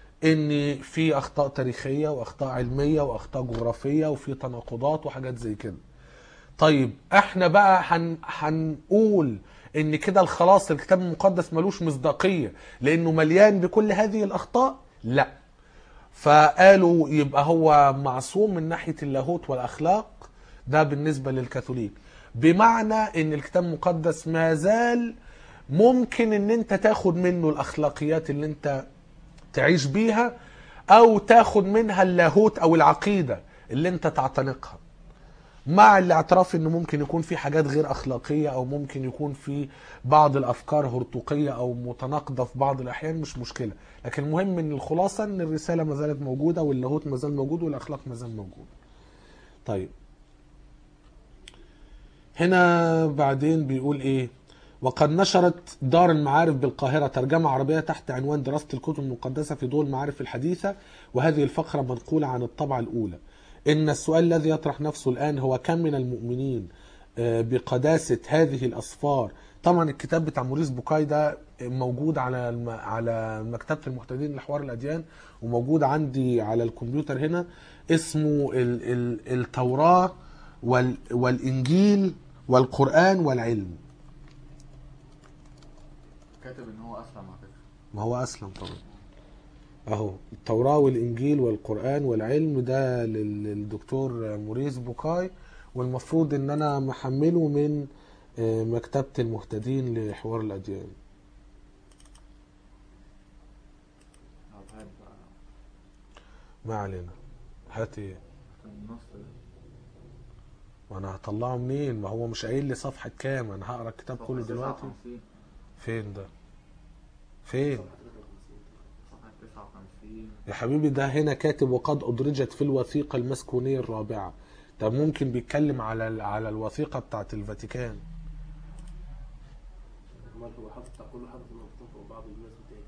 ان في اخطاء تاريخيه واخطاء علميه واخطاء جغرافيه وفي تناقضات وحاجات زي كده طيب احنا بقى هن هنقول ان كده الخلاص الكتاب المقدس ملوش مصداقيه لانه مليان بكل هذه الاخطاء لا فقالوا يبقى هو معصوم من ناحيه اللاهوت والاخلاق ده بالنسبه للكاثوليك بمعنى ان الكتاب المقدس ما زال ممكن ان انت تاخد منه الاخلاقيات اللي انت تعيش بيها او تاخد منها اللاهوت او العقيده اللي انت تعتنقها مع الاعتراف انه ممكن يكون في حاجات غير اخلاقيه او ممكن يكون في بعض الافكار هرطوقيه او متناقضه في بعض الاحيان مش مشكله لكن المهم ان الخلاصه ان الرساله ما زالت موجوده واللاهوت ما زال موجود والاخلاق ما زال موجود طيب هنا بعدين بيقول ايه وقد نشرت دار المعارف بالقاهرة ترجمة عربية تحت عنوان دراسة الكتب المقدسة في ضوء المعارف الحديثة وهذه الفقرة منقولة عن الطبعة الأولى إن السؤال الذي يطرح نفسه الآن هو كم من المؤمنين آه، بقداسة هذه الأسفار طبعا الكتاب بتاع موريس بوكاي ده موجود على الم... على مكتبة المحتدين لحوار الأديان وموجود عندي على الكمبيوتر هنا اسمه ال... ال... التوراة وال... والإنجيل والقرآن والعلم كاتب ان هو اسلم على فكره ما هو اسلم طبعا اهو التوراة والانجيل والقرآن والعلم ده لل- للدكتور موريس بوكاي والمفروض ان انا محمله من آه، مكتبة المهتدين لحوار الاديان طب هات بقى ما علينا هات ايه في النص ده ما انا هطلعه منين ما هو مش قايل لي صفحة كام انا هقرا الكتاب كله صفحة دلوقتي 59 فين ده فين صفحة 59 يا حبيبي ده هنا كاتب وقد أدرجت في الوثيقة المسكونية الرابعة طب ممكن بيتكلم على ال- على الوثيقة بتاعت الفاتيكان امال هو حافظ بتاع كله حافظ المكتوب فوق بعض الناس بتاعي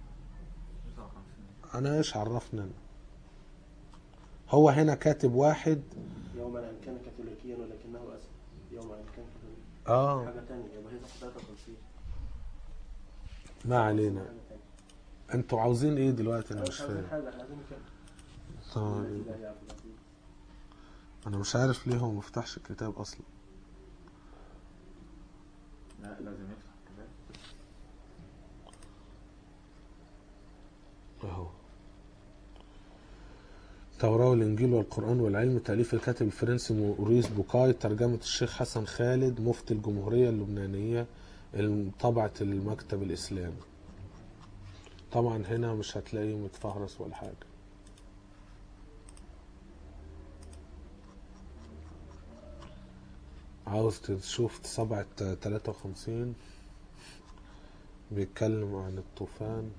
59 أنا إيش عرفنا أنا؟ هو هنا كاتب واحد يوم ان كان كاثوليكيا ولكنه اسلم يوم ان كان كاثوليكي آه حاجه ثانيه يبقى هي صفحه 53 ما علينا حاجه ثانيه أنتوا عاوزين إيه دلوقتي أنا مش مش عايزين فاهم حاجه احنا عايزين كده طيب لا يعرف العظيم. أنا مش عارف ليه هو مفتحش الكتاب أصلا لا لازم يفتح كده اهو التوراة والإنجيل والقرآن والعلم تأليف الكاتب الفرنسي موريس بوكاي ترجمة الشيخ حسن خالد مفتي الجمهورية اللبنانية طبعة المكتب الإسلامي طبعا هنا مش هتلاقيه متفهرس ولا حاجة عاوز تشوف صبعة 53 بيتكلم عن الطوفان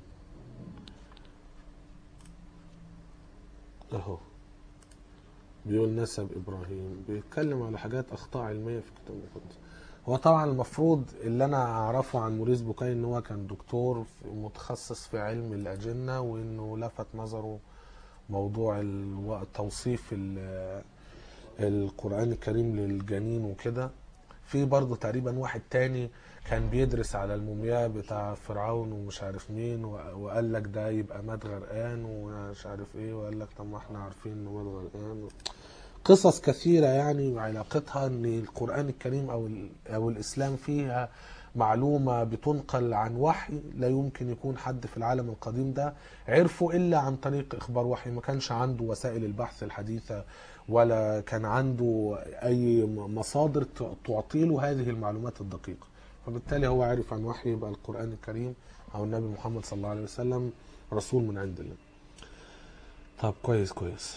اهو بيقول نسب ابراهيم بيتكلم على حاجات اخطاء علميه في الكتاب المقدس هو طبعا المفروض اللي انا اعرفه عن موريس بوكاي ان هو كان دكتور في- متخصص في علم الاجنه وانه لفت نظره موضوع الو- توصيف ال- القران الكريم للجنين وكده في برضه تقريبا واحد تاني كان بيدرس على المومياء بتاع فرعون ومش عارف مين و- وقال لك ده يبقى مات غرقان ومش عارف ايه وقال لك طب ما احنا عارفين انه مات غرقان قصص كثيرة يعني علاقتها ان القرآن الكريم او ال- او الاسلام فيها معلومة بتنقل عن وحي لا يمكن يكون حد في العالم القديم ده عرفه الا عن طريق اخبار وحي ما كانش عنده وسائل البحث الحديثة ولا كان عنده اي م- مصادر ت- تعطي له هذه المعلومات الدقيقة فبالتالي هو عرف عن وحي يبقى القرآن الكريم او النبي محمد صلى الله عليه وسلم رسول من عند الله طب كويس كويس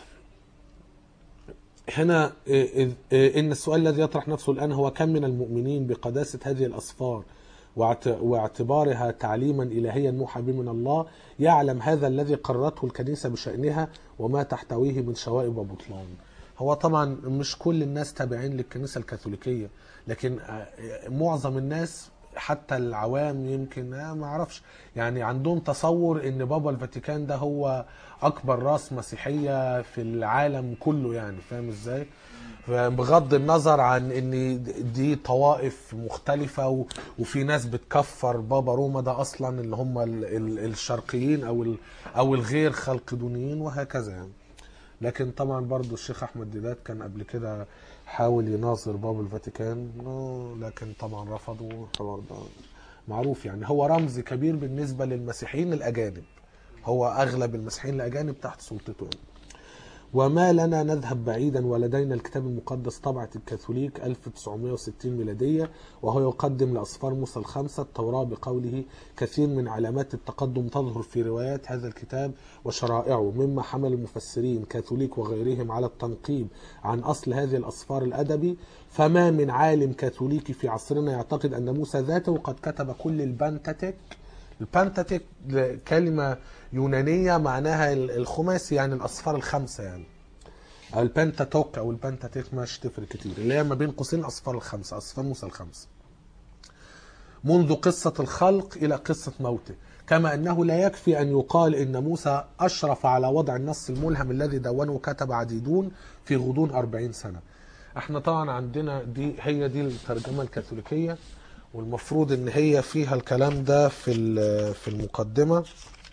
هنا إيه، إيه، إن السؤال الذي يطرح نفسه الآن هو كم من المؤمنين بقداسة هذه الأسفار واعت- واعتبارها تعليما إلهيا موحى به من الله يعلم هذا الذي قررته الكنيسة بشأنها وما تحتويه من شوائب وبطلان هو طبعا مش كل الناس تابعين للكنيسة الكاثوليكية لكن آه، معظم الناس حتى العوام يمكن آه، ما اعرفش يعني عندهم تصور ان بابا الفاتيكان ده هو اكبر راس مسيحيه في العالم كله يعني فاهم ازاي بغض النظر عن ان دي طوائف مختلفة و- وفي ناس بتكفر بابا روما ده اصلا اللي هم ال- ال- الشرقيين او ال- او الغير خلقدونيين وهكذا يعني لكن طبعا برضو الشيخ احمد ديدات كان قبل كده حاول يناصر باب الفاتيكان آه، لكن طبعا رفضوا طبعا ده معروف يعني هو رمز كبير بالنسبة للمسيحيين الأجانب هو أغلب المسيحيين الأجانب تحت سلطته يعني. وما لنا نذهب بعيدا ولدينا الكتاب المقدس طبعة الكاثوليك 1960 ميلادية وهو يقدم لأصفار موسى الخمسة التوراة بقوله كثير من علامات التقدم تظهر في روايات هذا الكتاب وشرائعه مما حمل المفسرين كاثوليك وغيرهم على التنقيب عن أصل هذه الأصفار الأدبي فما من عالم كاثوليكي في عصرنا يعتقد أن موسى ذاته قد كتب كل البنتتك البنتاتيك كلمة يونانية معناها الخماسي يعني الأصفار الخمسة يعني البنتاتوك أو البنتاتيك مش تفرق كتير اللي هي ما بين قوسين الأصفار الخمسة أصفار موسى الخمسة منذ قصة الخلق إلى قصة موته كما أنه لا يكفي أن يقال إن موسى أشرف على وضع النص الملهم الذي دونه وكتب عديدون في غضون أربعين سنة احنا طبعا عندنا دي هي دي الترجمة الكاثوليكية والمفروض ان هي فيها الكلام ده في ال- في المقدمة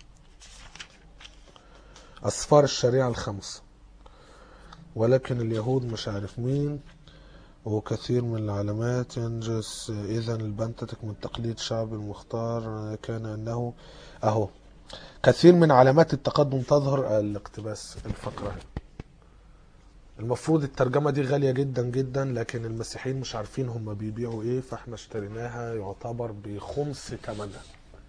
أسفار الشريعة الخمسة ولكن اليهود مش عارف مين وكثير من العلامات ينجس إذا البنتتك من تقليد شعب المختار كان أنه أهو كثير من علامات التقدم تظهر الاقتباس الفقرة هنا. المفروض الترجمة دي غالية جدا جدا لكن المسيحيين مش عارفين هم بيبيعوا ايه فاحنا اشتريناها يعتبر بخمس ثمنها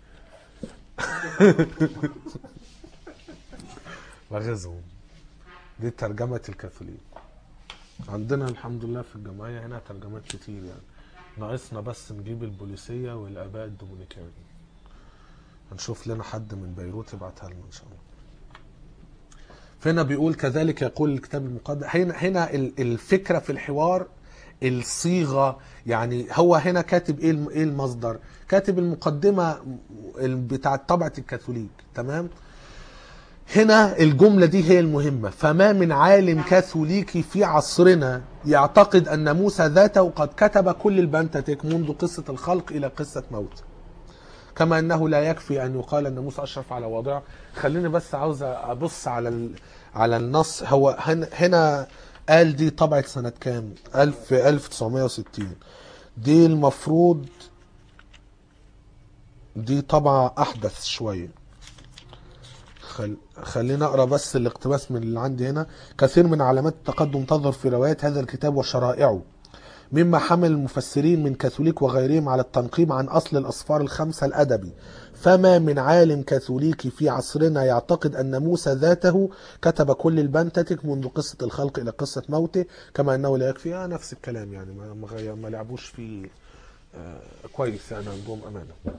بغزهم دي ترجمة الكاثوليك عندنا الحمد لله في الجمعية هنا ترجمات كتير يعني ناقصنا بس نجيب البوليسية والآباء الدومينيكان هنشوف لنا حد من بيروت يبعتها لنا إن شاء الله فهنا بيقول كذلك يقول الكتاب المقدس هنا هنا ال- الفكره في الحوار الصيغه يعني هو هنا كاتب ايه الم- ايه المصدر كاتب المقدمه بتاعه طبعه الكاثوليك تمام هنا الجمله دي هي المهمه فما من عالم كاثوليكي في عصرنا يعتقد ان موسى ذاته قد كتب كل البنتتك منذ قصه الخلق الى قصه موته كما انه لا يكفي ان يقال ان موسى اشرف على واضعه خليني بس عاوز ابص على ال... على النص هو هنا, هنا قال دي طبعت سنة كام 1000 1960 دي المفروض دي طبعة احدث شوية خل... خلينا اقرا بس الاقتباس من اللي عندي هنا كثير من علامات التقدم تظهر في روايات هذا الكتاب وشرائعه مما حمل المفسرين من كاثوليك وغيرهم على التنقيب عن اصل الاسفار الخمسه الادبي فما من عالم كاثوليكي في عصرنا يعتقد ان موسى ذاته كتب كل البنتتك منذ قصه الخلق الى قصه موته كما انه لا يكفي آه نفس الكلام يعني ما ما, غير- ما لعبوش فيه آه كويس يعني عندهم امانه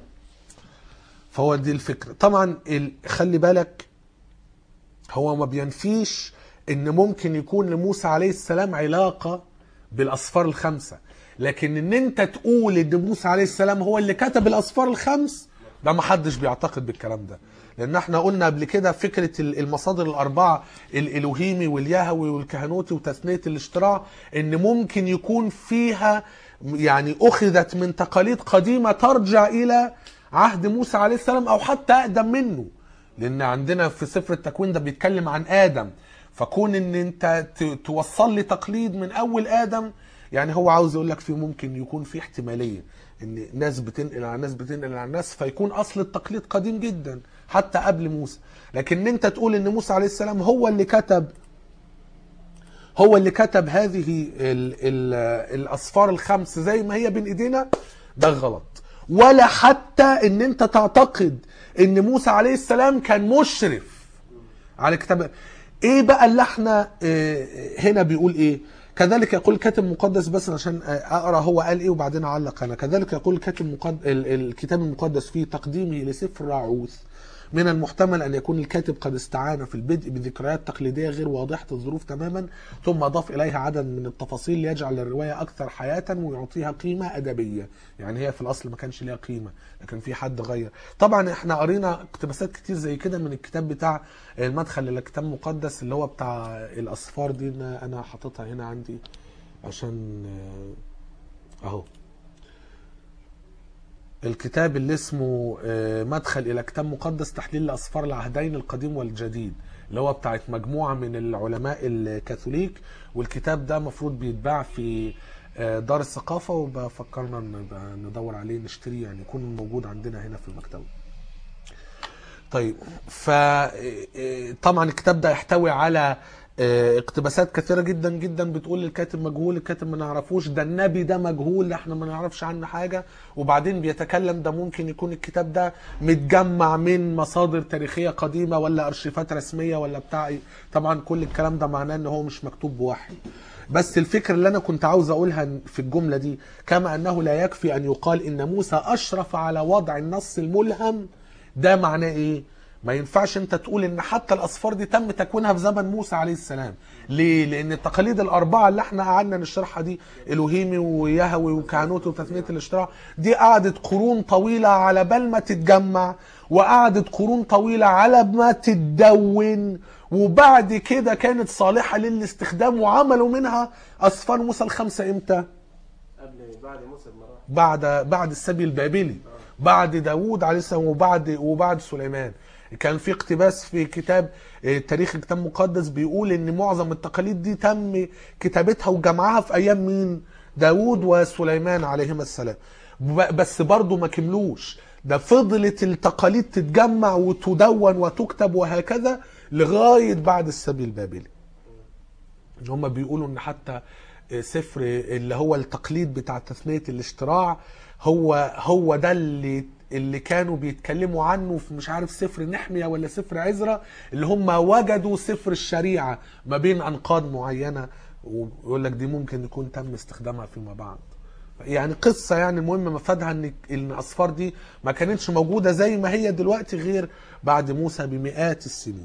فهو دي الفكره طبعا ال... خلي بالك هو ما بينفيش ان ممكن يكون لموسى عليه السلام علاقه بالاصفار الخمسه لكن ان انت تقول ان موسى عليه السلام هو اللي كتب الاصفار الخمس ده ما حدش بيعتقد بالكلام ده لان احنا قلنا قبل كده فكره ال- المصادر الاربعه الالوهيمي واليهوي والكهنوتي وتثنيه الاشتراع ان ممكن يكون فيها يعني اخذت من تقاليد قديمه ترجع الى عهد موسى عليه السلام او حتى اقدم منه لان عندنا في سفر التكوين ده بيتكلم عن ادم فكون ان انت ت- توصل لي تقليد من اول ادم يعني هو عاوز يقول لك في ممكن يكون في احتماليه ان ناس بتنقل على ناس بتنقل على ناس فيكون اصل التقليد قديم جدا حتى قبل موسى لكن ان انت تقول ان موسى عليه السلام هو اللي كتب هو اللي كتب هذه ال ال الاصفار الخمس زي ما هي بين ايدينا ده غلط ولا حتى ان انت تعتقد ان موسى عليه السلام كان مشرف على كتاب ايه بقى اللي احنا اه، هنا بيقول ايه كذلك يقول الكاتب المقدس بس عشان اه، اقرا هو قال ايه وبعدين اعلق انا كذلك يقول الكاتب المقدس الكتاب المقدس في تقديمه لسفر راعوث من المحتمل ان يكون الكاتب قد استعان في البدء بذكريات تقليديه غير واضحه الظروف تماما ثم اضاف اليها عدد من التفاصيل ليجعل الروايه اكثر حياه ويعطيها قيمه ادبيه يعني هي في الاصل ما كانش ليها قيمه لكن في حد غير طبعا احنا قرينا اقتباسات كتير زي كده من الكتاب بتاع المدخل الى الكتاب المقدس اللي هو بتاع الاصفار دي انا أنا حاططها هنا عندي عشان آه، اهو الكتاب اللي اسمه آه، مدخل الى كتاب مقدس تحليل لاصفار العهدين القديم والجديد اللي هو بتاعت مجموعه من العلماء الكاثوليك والكتاب ده مفروض بيتباع في آه، دار الثقافه وبفكرنا نبقى ندور عليه نشتريه يعني يكون موجود عندنا هنا في المكتبه طيب ف طبعا الكتاب ده يحتوي على آه، اقتباسات كثيرة جدا جدا بتقول الكاتب مجهول الكاتب ما نعرفوش ده النبي ده مجهول احنا ما نعرفش عنه حاجة وبعدين بيتكلم ده ممكن يكون الكتاب ده متجمع من مصادر تاريخية قديمة ولا ارشيفات رسمية ولا بتاع إيه. طبعا كل الكلام ده معناه ان هو مش مكتوب بوحي بس الفكرة اللي انا كنت عاوز اقولها في الجملة دي كما انه لا يكفي ان يقال ان موسى اشرف على وضع النص الملهم ده معناه ايه ما ينفعش انت تقول ان حتى الاصفار دي تم تكوينها في زمن موسى عليه السلام ليه لان التقاليد الاربعه اللي احنا قعدنا نشرحها دي الوهيمي ويهوي وكهنوت وتثنيه الاشتراع دي قعدت قرون طويله على بال ما تتجمع وقعدت قرون طويله على ما تتدون وبعد كده كانت صالحه للاستخدام وعملوا منها اصفار موسى الخمسه امتى قبل بعد موسى بمراحل بعد بعد السبي البابلي بعد داوود عليه السلام وبعد وبعد سليمان كان في اقتباس في كتاب آه، تاريخ الكتاب المقدس بيقول ان معظم التقاليد دي تم كتابتها وجمعها في ايام مين داوود وسليمان عليهما السلام ب- بس برضه ما كملوش ده فضلت التقاليد تتجمع وتدون وتكتب وهكذا لغايه بعد السبي البابلي ان هم بيقولوا ان حتى سفر اللي هو التقليد بتاع تثنية الاشتراع هو هو ده اللي اللي كانوا بيتكلموا عنه في مش عارف سفر نحمية ولا سفر عزرا اللي هم وجدوا سفر الشريعة ما بين أنقاض معينة ويقول لك دي ممكن يكون تم استخدامها فيما بعد يعني قصة يعني المهم مفادها ان ان الاصفار دي ما كانتش موجودة زي ما هي دلوقتي غير بعد موسى بمئات السنين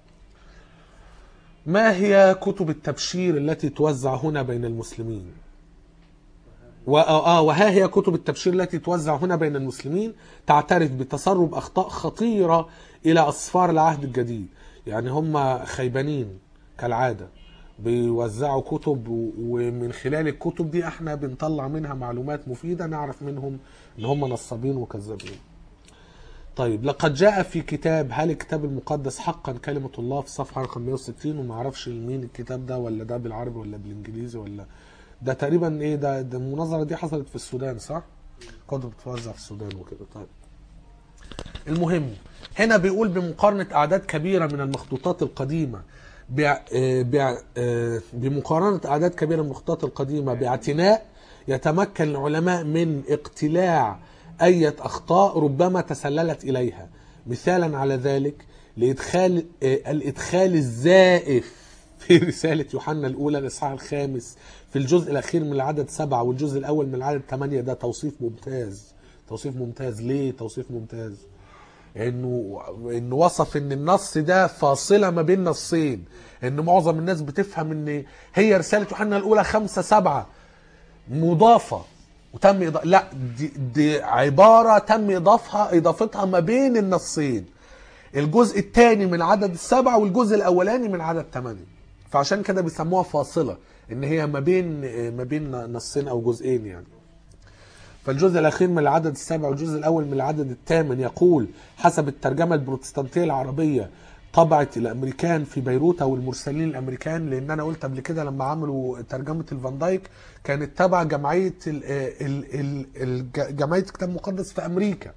ما هي كتب التبشير التي توزع هنا بين المسلمين وآه آه وها هي كتب التبشير التي توزع هنا بين المسلمين تعترف بتسرب أخطاء خطيرة إلى أصفار العهد الجديد يعني هم خيبانين كالعادة بيوزعوا كتب و- ومن خلال الكتب دي احنا بنطلع منها معلومات مفيدة نعرف منهم ان هم نصابين وكذابين طيب لقد جاء في كتاب هل الكتاب المقدس حقا كلمة الله في صفحة رقم 160 وما اعرفش مين الكتاب ده ولا ده بالعربي ولا بالانجليزي ولا ده تقريبا ايه ده ده المناظرة دي حصلت في السودان صح؟ كتب بتوزع في السودان وكده طيب المهم هنا بيقول بمقارنة أعداد كبيرة من المخطوطات القديمة بع... آه، بع... آه، بمقارنة أعداد كبيرة من المخطوطات القديمة باعتناء يتمكن العلماء من اقتلاع أية أخطاء ربما تسللت إليها مثالا على ذلك لإدخال آه، الإدخال الزائف في رسالة يوحنا الأولى الإصحاح الخامس في الجزء الأخير من العدد سبعة والجزء الأول من العدد ثمانية ده توصيف ممتاز توصيف ممتاز ليه توصيف ممتاز انه انه وصف ان النص ده فاصله ما بين نصين ان معظم الناس بتفهم ان هي رساله يوحنا الاولى خمسة سبعة مضافه وتم إضاء... لا دي, دي عباره تم اضافها اضافتها ما بين النصين الجزء الثاني من عدد السبعه والجزء الاولاني من عدد ثمانيه فعشان كده بيسموها فاصله ان هي ما بين ما بين نصين او جزئين يعني فالجزء الأخير من العدد السابع والجزء الأول من العدد الثامن يقول حسب الترجمة البروتستانتية العربية طبعت الأمريكان في بيروت أو المرسلين الأمريكان لأن أنا قلت قبل كده لما عملوا ترجمة الفان دايك كانت تبع جمعية ال- ال- ال- ال- جمعية كتاب مقدس في أمريكا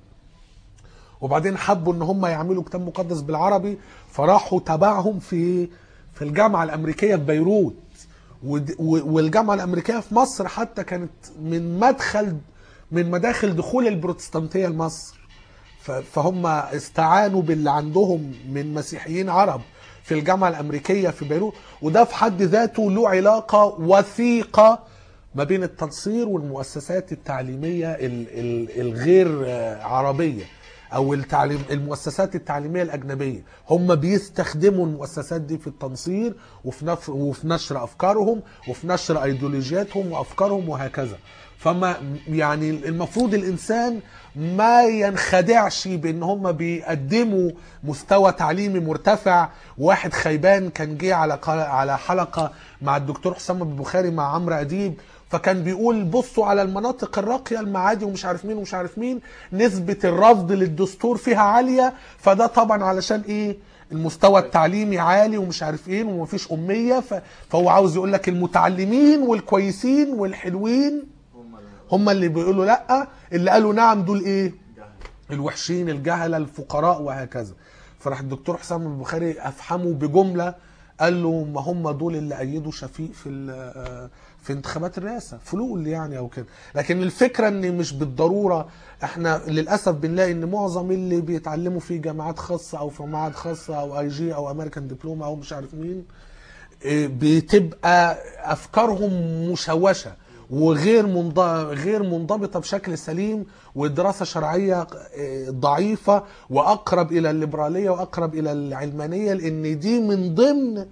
وبعدين حبوا ان هم يعملوا كتاب مقدس بالعربي فراحوا تبعهم في في الجامعه الامريكيه في بيروت ود- و- والجامعه الامريكيه في مصر حتى كانت من مدخل من مداخل دخول البروتستانتيه لمصر ف- فهم استعانوا باللي عندهم من مسيحيين عرب في الجامعه الامريكيه في بيروت وده في حد ذاته له علاقه وثيقه ما بين التنصير والمؤسسات التعليميه ال- ال- الغير آه، عربيه او التعليم المؤسسات التعليميه الاجنبيه هم بيستخدموا المؤسسات دي في التنصير وفي نف... وفي نشر افكارهم وفي نشر ايديولوجياتهم وافكارهم وهكذا فما يعني المفروض الانسان ما ينخدعش بان هم بيقدموا مستوى تعليمي مرتفع واحد خيبان كان جه على قل- على حلقه مع الدكتور حسام البخاري مع عمرو اديب فكان بيقول بصوا على المناطق الراقيه المعادي ومش عارف مين ومش عارف مين نسبه الرفض للدستور فيها عاليه فده طبعا علشان ايه المستوى التعليمي عالي ومش عارف ايه ومفيش اميه ف... فهو عاوز يقول لك المتعلمين والكويسين والحلوين هم اللي هم اللي بيقولوا لا اللي قالوا نعم دول ايه جهل الوحشين الجهله الفقراء وهكذا فراح الدكتور حسام البخاري افحمه بجمله قال له ما هم دول اللي ايدوا شفيق في ال- في انتخابات الرئاسه فلول يعني او كده لكن الفكره ان مش بالضروره احنا للاسف بنلاقي ان معظم اللي بيتعلموا في جامعات خاصه او في معاهد خاصه او اي جي او امريكان دبلوما او مش عارف مين إيه، بتبقى افكارهم مشوشه وغير منض... غير منضبطه بشكل سليم والدراسه شرعيه إيه، ضعيفه واقرب الى الليبراليه واقرب الى العلمانيه لان دي من ضمن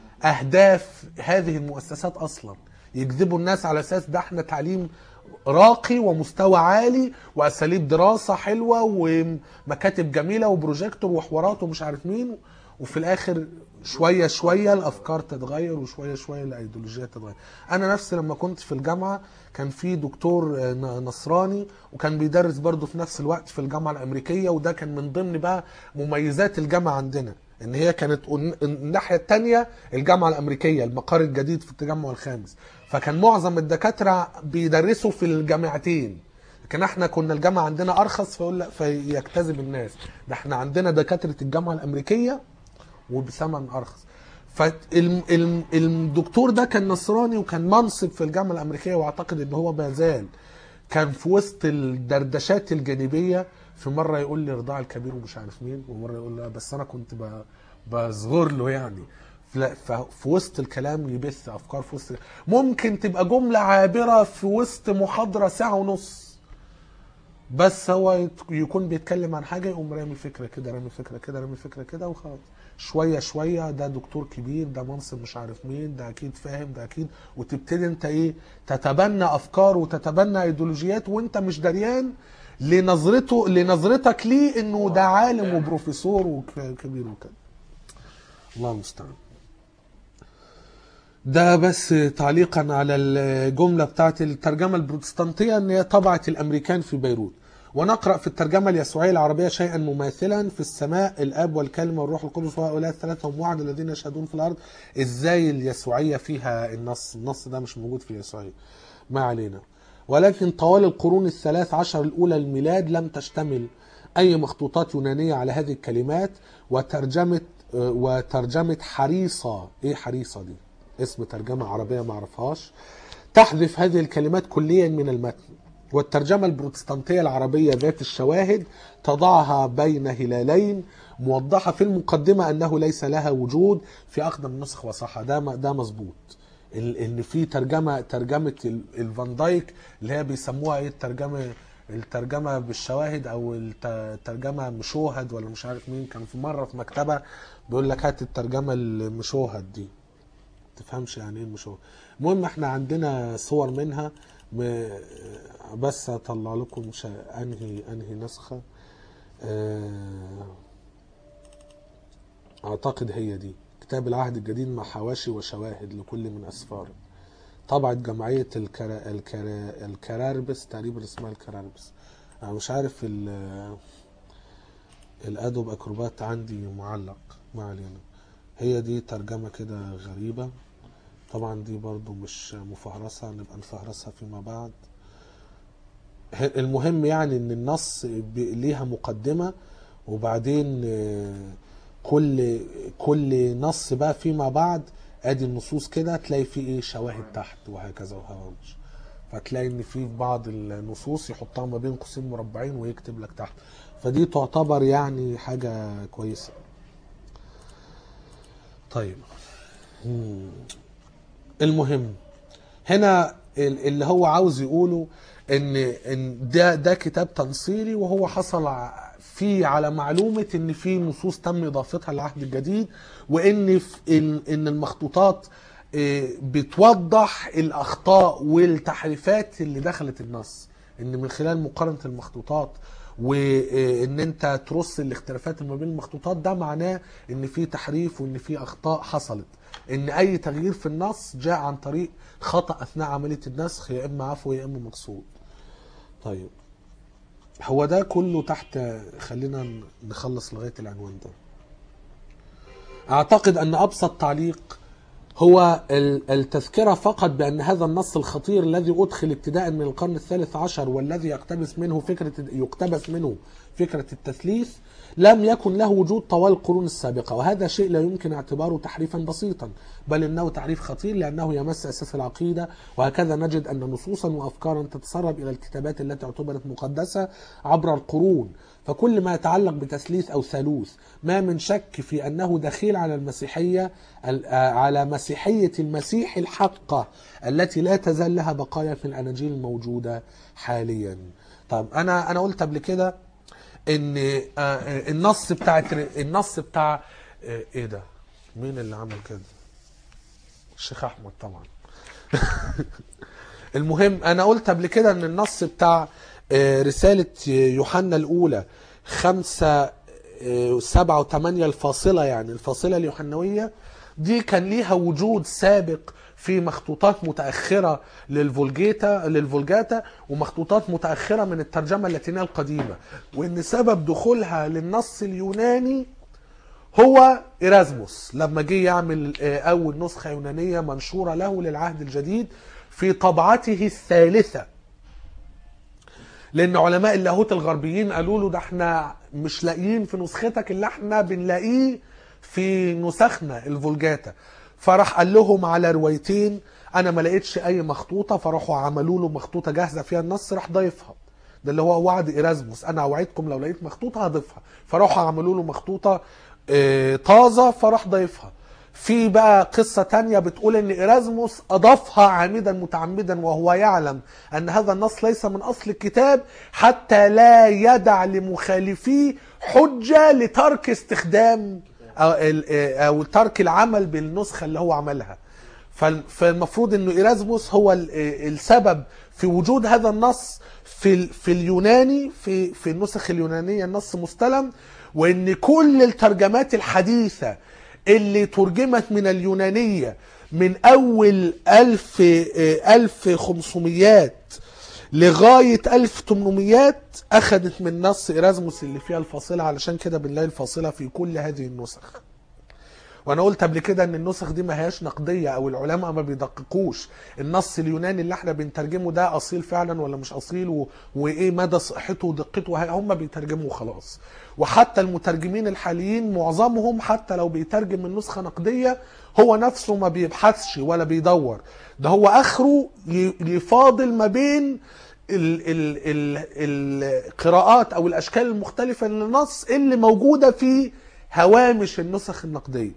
اهداف هذه المؤسسات اصلا يجذبوا الناس على اساس ده احنا تعليم راقي ومستوى عالي واساليب دراسه حلوه ومكاتب جميله وبروجيكتور وحوارات ومش عارف مين وفي الاخر شويه شويه الافكار تتغير وشويه شويه الايديولوجيات تتغير انا نفسي لما كنت في الجامعه كان في دكتور آه، ن- نصراني وكان بيدرس برضه في نفس الوقت في الجامعه الامريكيه وده كان من ضمن بقى مميزات الجامعه عندنا ان هي كانت الن- الناحيه الثانيه الجامعه الامريكيه المقر الجديد في التجمع الخامس فكان معظم الدكاتره بيدرسوا في الجامعتين لكن احنا كنا الجامعه عندنا ارخص فيقول لا فيجتذب الناس ده احنا عندنا دكاتره الجامعه الامريكيه وبثمن ارخص فالدكتور ده كان نصراني وكان منصب في الجامعه الامريكيه واعتقد ان هو ما زال كان في وسط الدردشات الجانبيه في مره يقول لي رضاع الكبير ومش عارف مين ومره يقول له بس انا كنت ب- بصغر له يعني لا، ففي وسط الكلام يبث افكار في وسط ممكن تبقى جمله عابره في وسط محاضره ساعه ونص بس هو يت- يكون بيتكلم عن حاجه يقوم رامي فكره كده رامي فكره كده رامي فكره كده وخلاص شويه شويه ده دكتور كبير ده منصب مش عارف مين ده اكيد فاهم ده اكيد وتبتدي انت ايه تتبنى افكار وتتبنى ايديولوجيات وانت مش دريان لنظرته لنظرتك ليه انه ده عالم وبروفيسور وكبير وكده الله المستعان ده بس تعليقا على الجملة بتاعت الترجمة البروتستانتية ان هي طبعت الامريكان في بيروت ونقرأ في الترجمة اليسوعية العربية شيئا مماثلا في السماء الاب والكلمة والروح القدس وهؤلاء الثلاثة هم وعد الذين يشهدون في الارض ازاي اليسوعية فيها النص النص ده مش موجود في اليسوعية ما علينا ولكن طوال القرون الثلاث عشر الأولى الميلاد لم تشتمل أي مخطوطات يونانية على هذه الكلمات وترجمة آه، وترجمة حريصة إيه حريصة دي اسم ترجمة عربية ما أعرفهاش تحذف هذه الكلمات كليا من المتن والترجمة البروتستانتية العربية ذات الشواهد تضعها بين هلالين موضحة في المقدمة أنه ليس لها وجود في أقدم النسخ وصحة ده م- ده مظبوط ال- ان في ترجمه ترجمه ال- الفان دايك اللي هي بيسموها ايه الترجمه الترجمه بالشواهد او الت- الترجمه مشوهد ولا مش عارف مين كان في مره في مكتبه بيقول لك هات الترجمه المشوهد دي تفهمش يعني ايه المشوهد المهم احنا عندنا صور منها م- بس اطلع لكم شا- انهي انهي نسخه آه، اعتقد هي دي كتاب العهد الجديد مع حواشي وشواهد لكل من اسفاره طبعة جمعية الكرا... الكرا... الكراربس تقريبا اسمها الكراربس انا مش عارف ال... الادوب اكروبات عندي معلق ما علينا هي دي ترجمة كده غريبة طبعا دي برضو مش مفهرسة نبقى نفهرسها فيما بعد ه- المهم يعني ان النص ب- ليها مقدمة وبعدين آه، كل كل نص بقى فيما بعد ادي النصوص كده تلاقي فيه ايه شواهد تحت وهكذا وهوامش فتلاقي ان في بعض النصوص يحطها ما بين قوسين مربعين ويكتب لك تحت فدي تعتبر يعني حاجة كويسة طيب مم. المهم هنا ال- اللي هو عاوز يقوله ان ان ده ده كتاب تنصيري وهو حصل ع- فيه على معلومه ان في نصوص تم اضافتها للعهد الجديد وان في- ان ان المخطوطات آه، بتوضح الاخطاء والتحريفات اللي دخلت النص ان من خلال مقارنه المخطوطات وان انت ترص الاختلافات ما بين المخطوطات ده معناه ان في تحريف وان في اخطاء حصلت ان اي تغيير في النص جاء عن طريق خطا اثناء عمليه النسخ يا اما عفو يا اما مقصود طيب هو ده كله تحت خلينا نخلص لغايه العنوان ده اعتقد ان ابسط تعليق هو ال- التذكرة فقط بأن هذا النص الخطير الذي أدخل ابتداء من القرن الثالث عشر والذي يقتبس منه فكرة يقتبس منه فكرة التثليث لم يكن له وجود طوال القرون السابقة وهذا شيء لا يمكن اعتباره تحريفا بسيطا بل إنه تحريف خطير لأنه يمس أساس العقيدة وهكذا نجد أن نصوصا وأفكارا تتسرب إلى الكتابات التي اعتبرت مقدسة عبر القرون فكل ما يتعلق بتثليث أو ثالوث ما من شك في أنه دخيل على المسيحية ال- آه، على مسيحية المسيح الحقة التي لا تزال لها بقايا في الأناجيل الموجودة حاليا طب أنا أنا قلت قبل كده إن آه، آه، النص بتاع النص بتاع آه، إيه ده؟ مين اللي عمل كده؟ الشيخ أحمد طبعا المهم انا قلت قبل كده ان النص بتاع آه، رسالة يوحنا الاولى خمسة آه، سبعة وثمانية الفاصلة يعني الفاصلة اليوحنوية دي كان ليها وجود سابق في مخطوطات متأخرة للفولجيتا للفولجاتا ومخطوطات متأخرة من الترجمة اللاتينية القديمة وإن سبب دخولها للنص اليوناني هو إيرازموس لما جه يعمل آه، أول نسخة يونانية منشورة له للعهد الجديد في طبعته الثالثة لأن علماء اللاهوت الغربيين قالوا له ده احنا مش لاقيين في نسختك اللي احنا بنلاقيه في نسخنا الفولجاتا فراح قال لهم على روايتين انا ما لقيتش اي مخطوطه فراحوا عملوا له مخطوطه جاهزه فيها النص راح ضايفها ده اللي هو وعد ايرازموس انا اوعدكم لو لقيت مخطوطه هضيفها فراحوا عملوا له مخطوطه آه، طازه فراح ضايفها في بقى قصة تانية بتقول ان ايرازموس اضافها عامدا متعمدا وهو يعلم ان هذا النص ليس من اصل الكتاب حتى لا يدع لمخالفيه حجة لترك استخدام او, ال- أو ترك العمل بالنسخة اللي هو عملها فال- فالمفروض انه ايرازموس هو ال- السبب في وجود هذا النص في ال- في اليوناني في في النسخ اليونانيه النص مستلم وان كل الترجمات الحديثه اللي ترجمت من اليونانيه من اول 1000 آه، 1500 لغايه 1800 اخذت من نص ايرازموس اللي فيها الفاصله علشان كده بنلاقي الفاصله في كل هذه النسخ وانا قلت قبل كده ان النسخ دي ما هياش نقديه او العلماء ما بيدققوش النص اليوناني اللي احنا بنترجمه ده اصيل فعلا ولا مش اصيل و... وايه مدى صحته ودقته هي- هم بيترجموا خلاص وحتى المترجمين الحاليين معظمهم حتى لو بيترجم من نسخه نقديه هو نفسه ما بيبحثش ولا بيدور ده هو اخره ي- يفاضل ما بين ال ال ال القراءات او الاشكال المختلفه للنص اللي موجوده في هوامش النسخ النقديه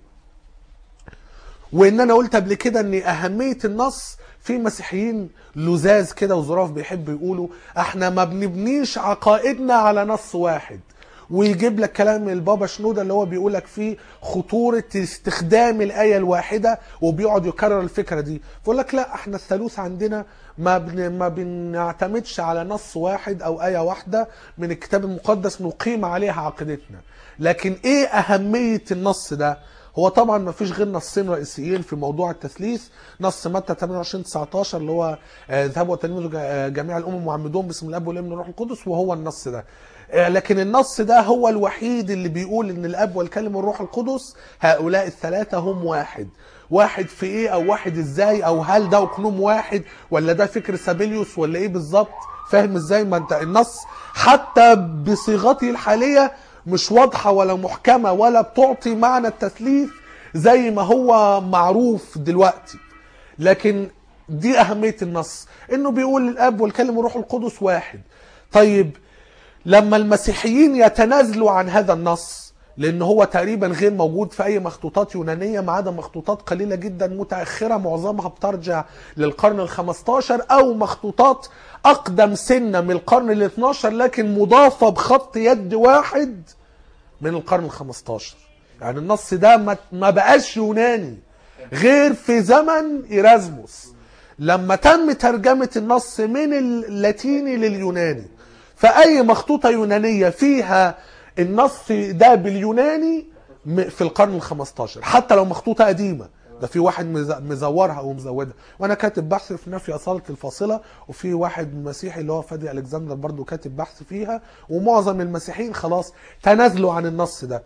وان انا قلت قبل كده ان اهميه النص في مسيحيين لزاز كده وظراف بيحبوا يقولوا احنا ما بنبنيش عقائدنا على نص واحد ويجيب لك كلام البابا شنودة اللي هو بيقول لك فيه خطورة استخدام الآية الواحدة وبيقعد يكرر الفكرة دي فيقول لك لا احنا الثالوث عندنا ما بن ما بنعتمدش على نص واحد أو آية واحدة من الكتاب المقدس نقيم عليها عقيدتنا لكن ايه أهمية النص ده هو طبعا ما فيش غير نصين رئيسيين في موضوع التثليث نص متى 28 19 اللي هو آه، ذهبوا وتلمذوا جا- آه، جميع الامم وعمدوهم باسم الاب والابن والروح القدس وهو النص ده آه، لكن النص ده هو الوحيد اللي بيقول ان الاب والكلم والروح القدس هؤلاء الثلاثه هم واحد واحد في ايه او واحد ازاي او هل ده اقنوم واحد ولا ده فكر سابيليوس ولا ايه بالظبط فاهم ازاي ما انت النص حتى بصيغته الحاليه مش واضحه ولا محكمه ولا بتعطي معنى التثليث زي ما هو معروف دلوقتي لكن دي اهميه النص انه بيقول الاب والكلم والروح القدس واحد طيب لما المسيحيين يتنازلوا عن هذا النص لان هو تقريبا غير موجود في اي مخطوطات يونانيه ما عدا مخطوطات قليله جدا متاخره معظمها بترجع للقرن ال15 او مخطوطات اقدم سنه من القرن ال12 لكن مضافه بخط يد واحد من القرن ال15 يعني النص ده ما- ما بقاش يوناني غير في زمن إيرازموس لما تم ترجمة النص من اللاتيني لليوناني فأي مخطوطة يونانية فيها النص ده باليوناني م- في القرن ال15 حتى لو مخطوطة قديمة ده في واحد مز- مزورها ومزودها وانا كاتب بحث في نفي اصاله الفاصله وفي واحد مسيحي اللي هو فادي الكسندر برضو كاتب بحث فيها ومعظم المسيحيين خلاص تنازلوا عن النص ده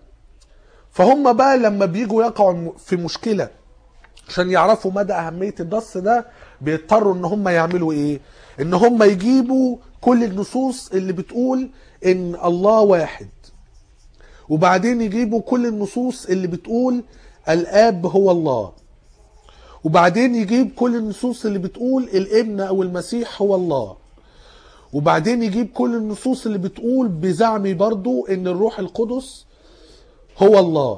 فهم بقى لما بيجوا يقعوا في مشكله عشان يعرفوا مدى اهميه النص ده بيضطروا ان هم يعملوا ايه ان هم يجيبوا كل النصوص اللي بتقول ان الله واحد وبعدين يجيبوا كل النصوص اللي بتقول الاب هو الله وبعدين يجيب كل النصوص اللي بتقول الابن او المسيح هو الله وبعدين يجيب كل النصوص اللي بتقول بزعمي برضو ان الروح القدس هو الله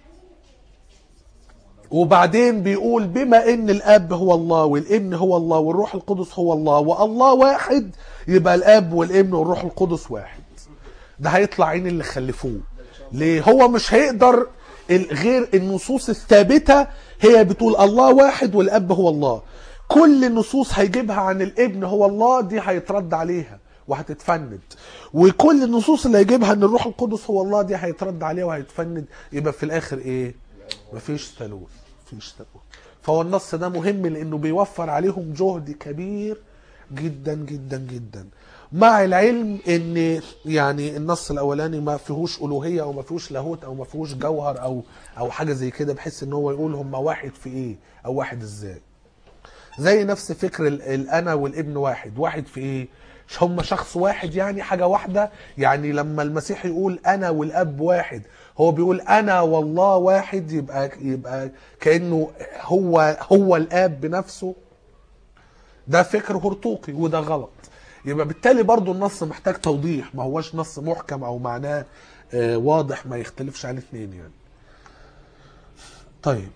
وبعدين بيقول بما ان الاب هو الله والابن هو الله والروح القدس هو الله والله واحد يبقى الاب والابن والروح القدس واحد ده هيطلع عين اللي خلفوه ليه هو مش هيقدر ال- غير النصوص الثابتة هي بتقول الله واحد والاب هو الله كل النصوص هيجيبها عن الابن هو الله دي هيترد عليها وهتتفند وكل النصوص اللي هيجيبها ان الروح القدس هو الله دي هيترد عليها وهيتفند يبقى في الاخر ايه مفيش ثالوث مفيش ثالوث فهو النص ده مهم لانه بيوفر عليهم جهد كبير جدا جدا جدا مع العلم ان يعني النص الاولاني ما فيهوش الوهيه او ما فيهوش لاهوت او ما فيهوش جوهر او او حاجه زي كده بحيث ان هو يقول هم واحد في ايه او واحد ازاي زي نفس فكر ال- الانا والابن واحد واحد في ايه مش هم شخص واحد يعني حاجه واحده يعني لما المسيح يقول انا والاب واحد هو بيقول انا والله واحد يبقى يبقى كانه هو هو الاب بنفسه ده فكر هرطوقي وده غلط يبقى بالتالي برضو النص محتاج توضيح ما هوش نص محكم او معناه آه، واضح ما يختلفش عليه اثنين يعني طيب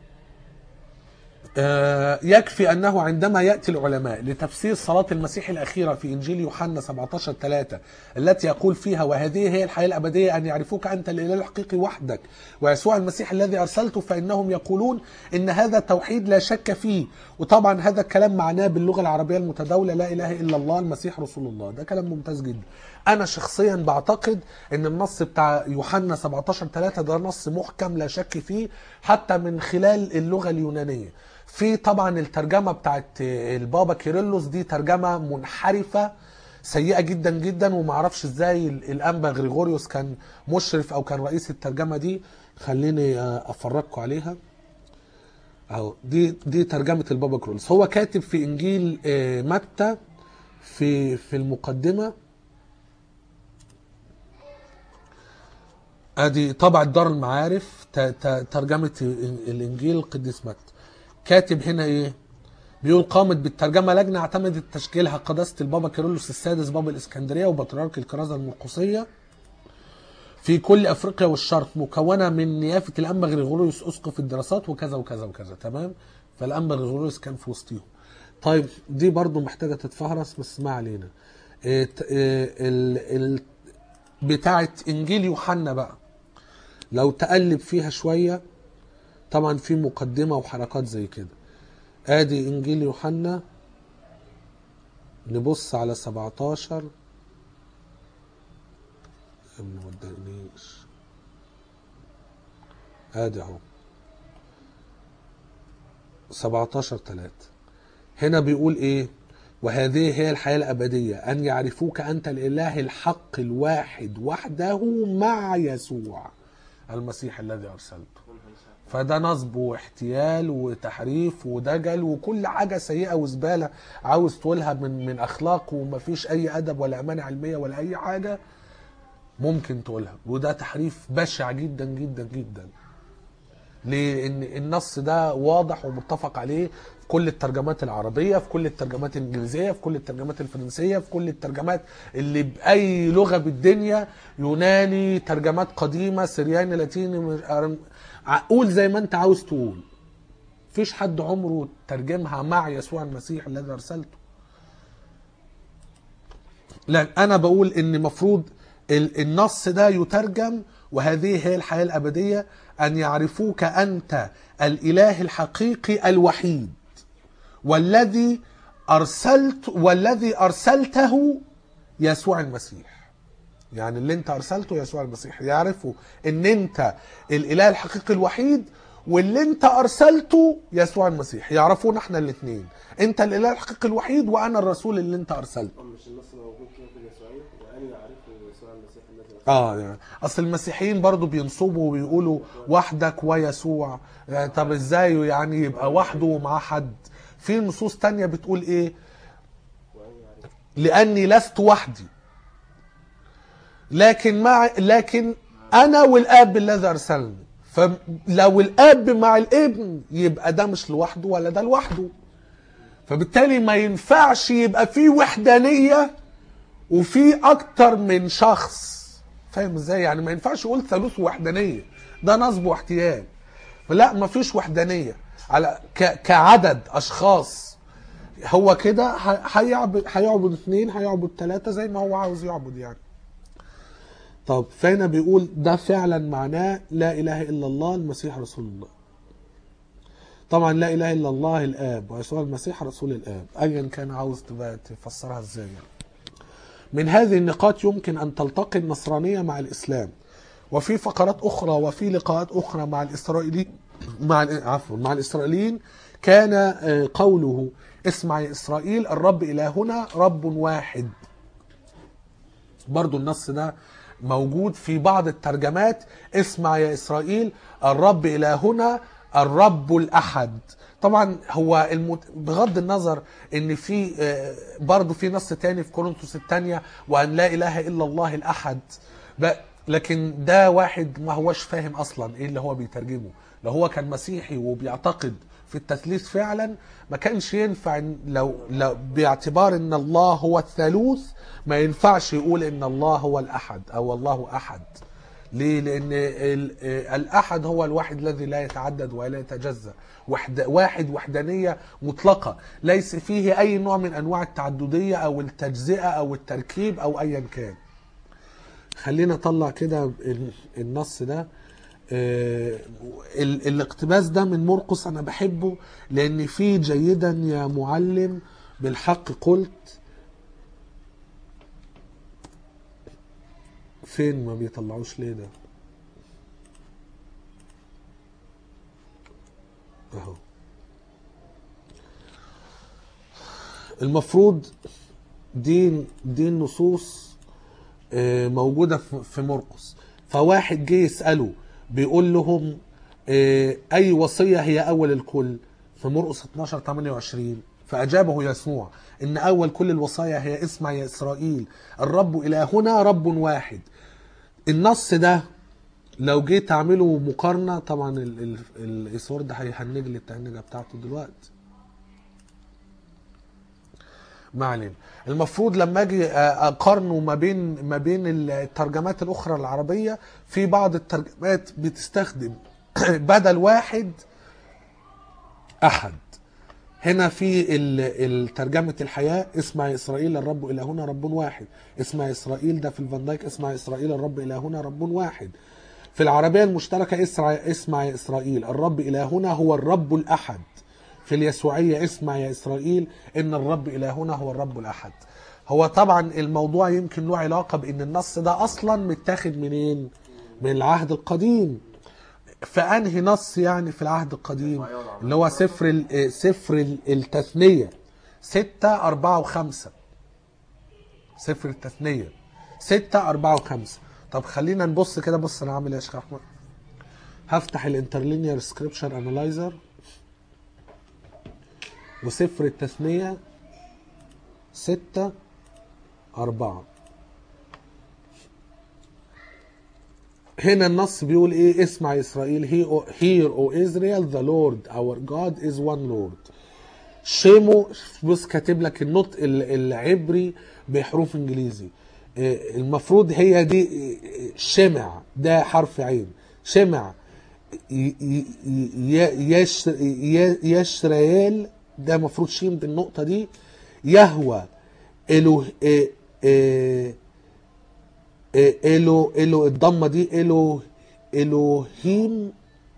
آه، يكفي أنه عندما يأتي العلماء لتفسير صلاة المسيح الأخيرة في إنجيل يوحنا 17 3 التي يقول فيها وهذه هي الحياة الأبدية أن يعرفوك أنت الإله الحقيقي وحدك ويسوع المسيح الذي أرسلته فإنهم يقولون إن هذا التوحيد لا شك فيه وطبعا هذا الكلام معناه باللغة العربية المتداولة لا إله إلا الله المسيح رسول الله ده كلام ممتاز جدا أنا شخصيا بعتقد أن النص بتاع يوحنا 17 3 ده نص محكم لا شك فيه حتى من خلال اللغة اليونانية في طبعا الترجمة بتاعت البابا كيرلس دي ترجمة منحرفة سيئة جدا جدا ومعرفش ازاي ال- الانبا غريغوريوس كان مشرف او كان رئيس الترجمة دي خليني آه، افرجكم عليها اهو دي دي ترجمه البابا كرولس هو كاتب في انجيل آه، متى في في المقدمه ادي طبعة دار المعارف ت- ت- ترجمة ال- الانجيل القديس متى كاتب هنا ايه بيقول قامت بالترجمة لجنة اعتمدت تشكيلها قداسة البابا كيرلس السادس بابا الاسكندرية وبطريرك الكرازة المرقسية في كل افريقيا والشرق مكونة من نيافة الانبا غريغوريوس اسقف الدراسات وكذا وكذا وكذا تمام فالانبا غريغوريوس كان في وسطهم طيب دي برضو محتاجة تتفهرس بس ما علينا إيه ت- إيه ال ال بتاعت انجيل يوحنا بقى لو تقلب فيها شوية طبعا في مقدمة وحركات زي كده ادي انجيل يوحنا نبص على 17 يا ابني ما تضايقنيش ادي اهو 17 3 هنا بيقول ايه وهذه هي الحياة الأبدية أن يعرفوك أنت الإله الحق الواحد وحده مع يسوع المسيح الذي أرسلته فده نصب واحتيال وتحريف ودجل وكل حاجة سيئة وزبالة عاوز تقولها من من أخلاق ومفيش أي أدب ولا أمانة علمية ولا أي حاجة ممكن تقولها وده تحريف بشع جدا جدا جدا لان النص ده واضح ومتفق عليه في كل الترجمات العربيه في كل الترجمات الانجليزيه في كل الترجمات الفرنسيه في كل الترجمات اللي باي لغه بالدنيا يوناني ترجمات قديمه سرياني لاتيني مش- أرم- قول زي ما انت عاوز تقول مفيش حد عمره ترجمها مع يسوع المسيح الذي ارسلته لا انا بقول ان مفروض ال- النص ده يترجم وهذه هي الحياه الابديه ان يعرفوك انت الاله الحقيقي الوحيد والذي ارسلت والذي ارسلته يسوع المسيح يعني اللي انت ارسلته يسوع المسيح يعرفوا ان انت الاله الحقيقي الوحيد واللي انت ارسلته يسوع المسيح يعرفونا احنا الاثنين انت الاله الحقيقي الوحيد وانا الرسول اللي انت ارسلته مش النص موجود كده في اليسوعية وأن يعرفوا يسوع المسيح الذي أرسله اه يعني اصل المسيحيين برضو بينصبوا ويقولوا وحدك ويسوع يعني طب ازاي يعني يبقى وحده ومعاه حد في نصوص تانية بتقول ايه وأن يعرفوا لاني لست وحدي لكن مع لكن انا والاب الذي ارسلني فلو الاب مع الابن يبقى ده مش لوحده ولا ده لوحده فبالتالي ما ينفعش يبقى في وحدانيه وفي اكتر من شخص فاهم ازاي يعني ما ينفعش يقول ثالوث وحدانيه ده نصب واحتيال فلا ما فيش وحدانيه على ك... كعدد اشخاص هو كده ه- هيعبد هيعبد اثنين هيعبد ثلاثه زي ما هو عاوز يعبد يعني طب فهنا بيقول ده فعلا معناه لا اله الا الله المسيح رسول الله طبعا لا اله الا الله الاب ويسوع المسيح رسول الاب ايا كان عاوز تبقى تفسرها ازاي يعني. من هذه النقاط يمكن ان تلتقي النصرانيه مع الاسلام وفي فقرات اخرى وفي لقاءات اخرى مع الاسرائيلي مع ال- عفوا مع الاسرائيليين كان آه، قوله اسمع يا اسرائيل الرب الهنا رب واحد برضو النص ده موجود في بعض الترجمات اسمع يا إسرائيل الرب إلهنا الرب الأحد طبعا هو المت... بغض النظر ان في آه، برضو في نص تاني في كورنثوس الثانية وان لا اله الا الله الاحد ب... لكن ده واحد ما هوش فاهم اصلا ايه اللي هو بيترجمه لو هو كان مسيحي وبيعتقد في التثليث فعلا ما كانش ينفع إن- لو, لو باعتبار ان الله هو الثالوث ما ينفعش يقول ان الله هو الاحد او الله احد ليه؟ لان ال- آه، الاحد هو الواحد الذي لا يتعدد ولا يتجزا وحد واحد وحدانيه مطلقه ليس فيه اي نوع من انواع التعدديه او التجزئه او التركيب او ايا كان خلينا اطلع كده ال- النص ده آه، ال- الاقتباس ده من مرقس انا بحبه لان فيه جيدا يا معلم بالحق قلت فين ما بيطلعوش ليه ده اهو المفروض دي دي النصوص آه، موجوده في في مرقس فواحد جه يساله بيقول لهم آه، اي وصيه هي اول الكل في مرقس 12 28 فاجابه يسوع ان اول كل الوصايا هي اسمع يا اسرائيل الرب الهنا رب واحد النص ده لو جيت اعمله مقارنه طبعا ال- ال- الايسور ده هيهنج لي التهنجه بتاعته دلوقتي ما علينا المفروض لما اجي اقارنه ما بين ما بين الترجمات الاخرى العربيه في بعض الترجمات بتستخدم بدل واحد احد هنا في ال- الترجمة الحياة اسمع يا إسرائيل الرب إلهنا رب واحد اسمع يا إسرائيل ده في الفان دايك اسمع يا إسرائيل الرب إلهنا رب واحد في العربية المشتركة اسمع اسمع يا إسرائيل الرب إلهنا هو الرب الأحد في اليسوعية اسمع يا إسرائيل إن الرب إلهنا هو الرب الأحد هو طبعا الموضوع يمكن له علاقة بإن النص ده أصلا متاخد منين من العهد القديم فأنهي نص يعني في العهد القديم اللي هو سفر ال- سفر ال- التثنية ستة أربعة وخمسة سفر التثنية ستة أربعة وخمسة طب خلينا نبص كده بص أنا عامل إيه يا شيخ أحمد هفتح الانترلينير سكريبشر انالايزر وسفر التثنية ستة أربعة هنا النص بيقول ايه اسمع يا اسرائيل He- hear O Israel the Lord our God is one Lord شيمو بص كاتب لك النطق ال- العبري بحروف انجليزي إيه، المفروض هي دي إيه، شمع ده حرف عين شمع ي- ي- ي- يش ي- يشريال ده مفروض شيم دي النقطة دي يهوى إله إيه إيه إيه إلو إلو الضمة دي إلو إلوهيم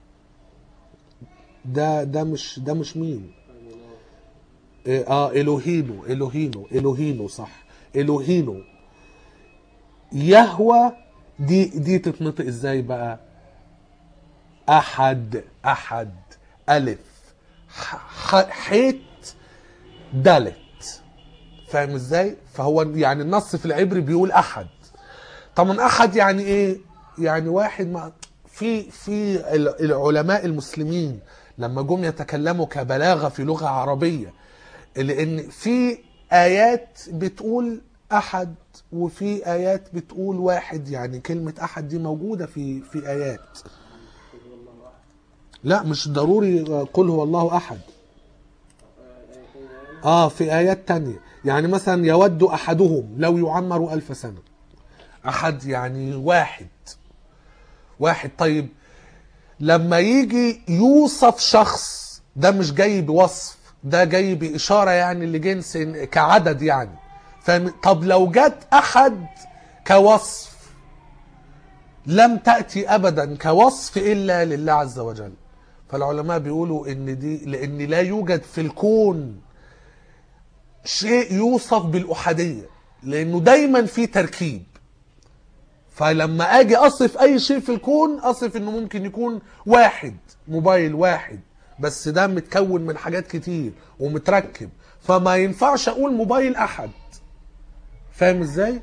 ده ده مش ده مش مين إيه، اه الوهينو الوهينو الوهينو صح الوهينو يهوى دي دي تتنطق ازاي بقى احد احد الف ح- ح- حيت دالت فاهم ازاي فهو يعني النص في العبري بيقول احد طبعا احد يعني ايه يعني واحد ما في في ال- العلماء المسلمين لما جم يتكلموا كبلاغه في لغه عربيه لان في ايات بتقول احد وفي ايات بتقول واحد يعني كلمه احد دي موجوده في في ايات لا مش ضروري قل هو الله احد اه في ايات تانية يعني مثلا يود احدهم لو يعمر الف سنه احد يعني واحد واحد طيب لما يجي يوصف شخص ده مش جاي بوصف ده جاي بإشارة يعني لجنس كعدد يعني فاهم طب لو جت أحد كوصف لم تأتي أبدا كوصف إلا لله عز وجل فالعلماء بيقولوا إن دي لأن لا يوجد في الكون شيء يوصف بالأحدية لأنه دايما في تركيب فلما اجي اصف اي شيء في الكون اصف انه ممكن يكون واحد موبايل واحد بس ده متكون من حاجات كتير ومتركب فما ينفعش اقول موبايل احد فاهم ازاي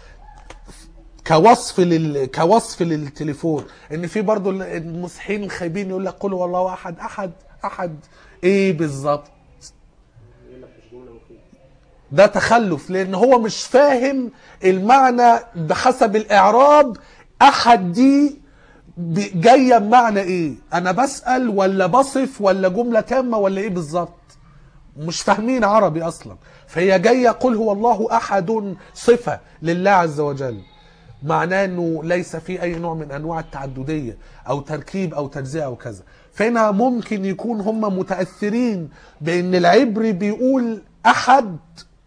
كوصف لل... كوصف للتليفون ان في برضو المصحين الخايبين يقول لك قل هو الله احد احد احد ايه بالظبط يقول لك مش جمله مفيده ده تخلف لان هو مش فاهم المعنى بحسب الاعراب احد دي ب- جايه بمعنى ايه انا بسال ولا بصف ولا جمله تامه ولا ايه بالظبط مش فاهمين عربي اصلا فهي جايه قل هو الله احد صفه لله عز وجل معناه انه ليس في اي نوع من انواع التعدديه او تركيب او تجزئه او كذا فهنا ممكن يكون هم متاثرين بان العبري بيقول احد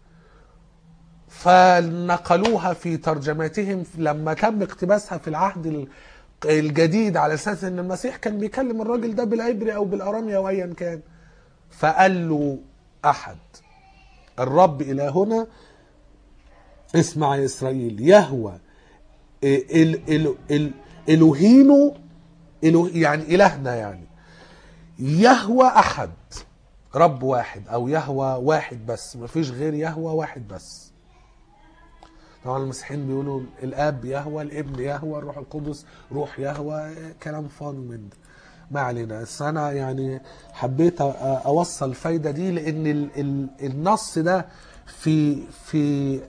فنقلوها في ترجماتهم لما تم اقتباسها في العهد ال- الجديد على اساس ان المسيح كان بيكلم الراجل ده بالعبري او بالارامي او ايا كان فقال له احد الرب الهنا اسمع يا اسرائيل يهوى ال ال ال الوهينو إله يعني الهنا يعني يهوى احد رب واحد او يهوى واحد بس مفيش غير يهوى واحد بس طبعا المسيحيين بيقولوا الاب يهوى الابن يهوى الروح القدس روح يهوى كلام فاضي من ده ما علينا بس انا يعني حبيت أ- اوصل الفايده دي لان ال ال النص ده في في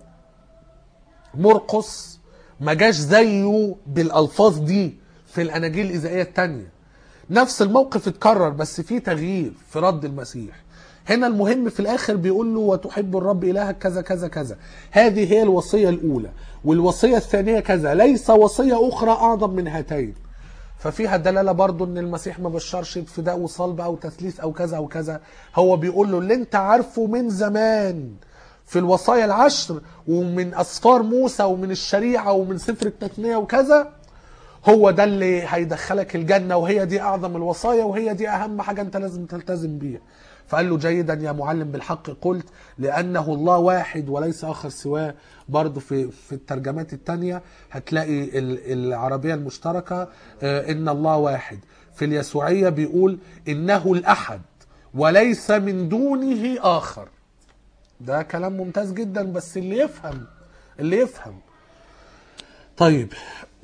مرقس ما جاش زيه بالالفاظ دي في الاناجيل الاذائيه الثانيه نفس الموقف اتكرر بس في تغيير في رد المسيح هنا المهم في الاخر بيقول له وتحب الرب الهك كذا كذا كذا هذه هي الوصيه الاولى والوصيه الثانيه كذا ليس وصيه اخرى اعظم من هاتين ففيها دلاله برضو ان المسيح ما بشرش بفداء وصلب او تثليث او كذا او كذا هو بيقول له اللي انت عارفه من زمان في الوصايا العشر ومن اسفار موسى ومن الشريعه ومن سفر التثنيه وكذا هو ده اللي هيدخلك الجنه وهي دي اعظم الوصايا وهي دي اهم حاجه انت لازم تلتزم بيها فقال له جيدا يا معلم بالحق قلت لانه الله واحد وليس اخر سواه برضه في في الترجمات الثانيه هتلاقي ال- العربيه المشتركه آه، ان الله واحد في اليسوعيه بيقول انه الاحد وليس من دونه اخر ده كلام ممتاز جدا بس اللي يفهم اللي يفهم طيب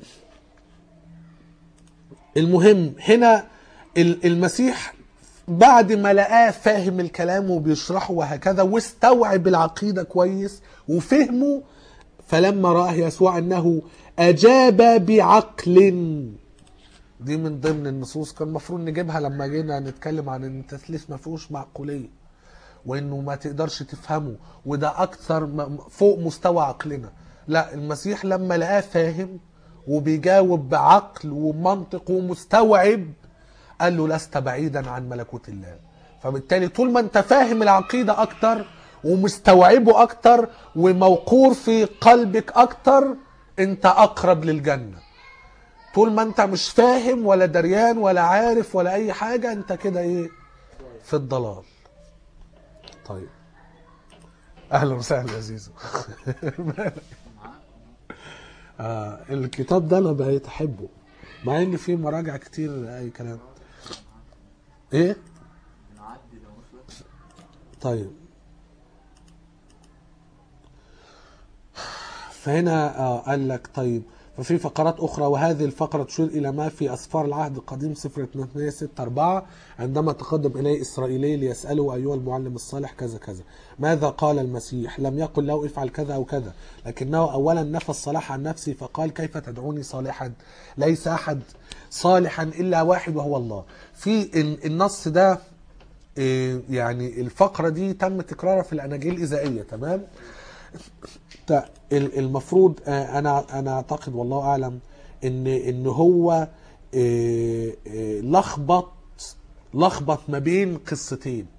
المهم هنا ال- المسيح بعد ما لقاه فاهم الكلام وبيشرحه وهكذا واستوعب العقيدة كويس وفهمه فلما رآه يسوع أنه أجاب بعقل دي من ضمن النصوص كان المفروض نجيبها لما جينا نتكلم عن ان التثليث ما فيهوش معقوليه وانه ما تقدرش تفهمه وده اكثر م- فوق مستوى عقلنا لا المسيح لما لقاه فاهم وبيجاوب بعقل ومنطق ومستوعب قال له لست بعيدا عن ملكوت الله فبالتالي طول ما انت فاهم العقيده اكتر ومستوعبه اكتر وموقور في قلبك اكتر انت اقرب للجنه طول ما انت مش فاهم ولا دريان ولا عارف ولا اي حاجه انت كده ايه في الضلال طيب اهلا وسهلا يا زيزو آه الكتاب ده انا بقيت احبه مع ان فيه مراجع كتير اي كلام ايه نعدي لو مش وحش طيب فهنا آه قال لك طيب ففي فقرات أخرى وهذه الفقرة تشير إلى ما في أسفار العهد القديم سفر 264 عندما تقدم إليه إسرائيلي ليسأله أيها المعلم الصالح كذا كذا ماذا قال المسيح لم يقل له افعل كذا أو كذا لكنه أولا نفى الصلاح عن نفسه فقال كيف تدعوني صالحا ليس أحد صالحا إلا واحد وهو الله في ال- النص ده إيه، يعني الفقرة دي تم تكرارها في الأناجيل الإذائية تمام تا- ال- المفروض آه، أنا أنا أعتقد والله أعلم إن إن هو إيه، إيه، لخبط لخبط ما بين قصتين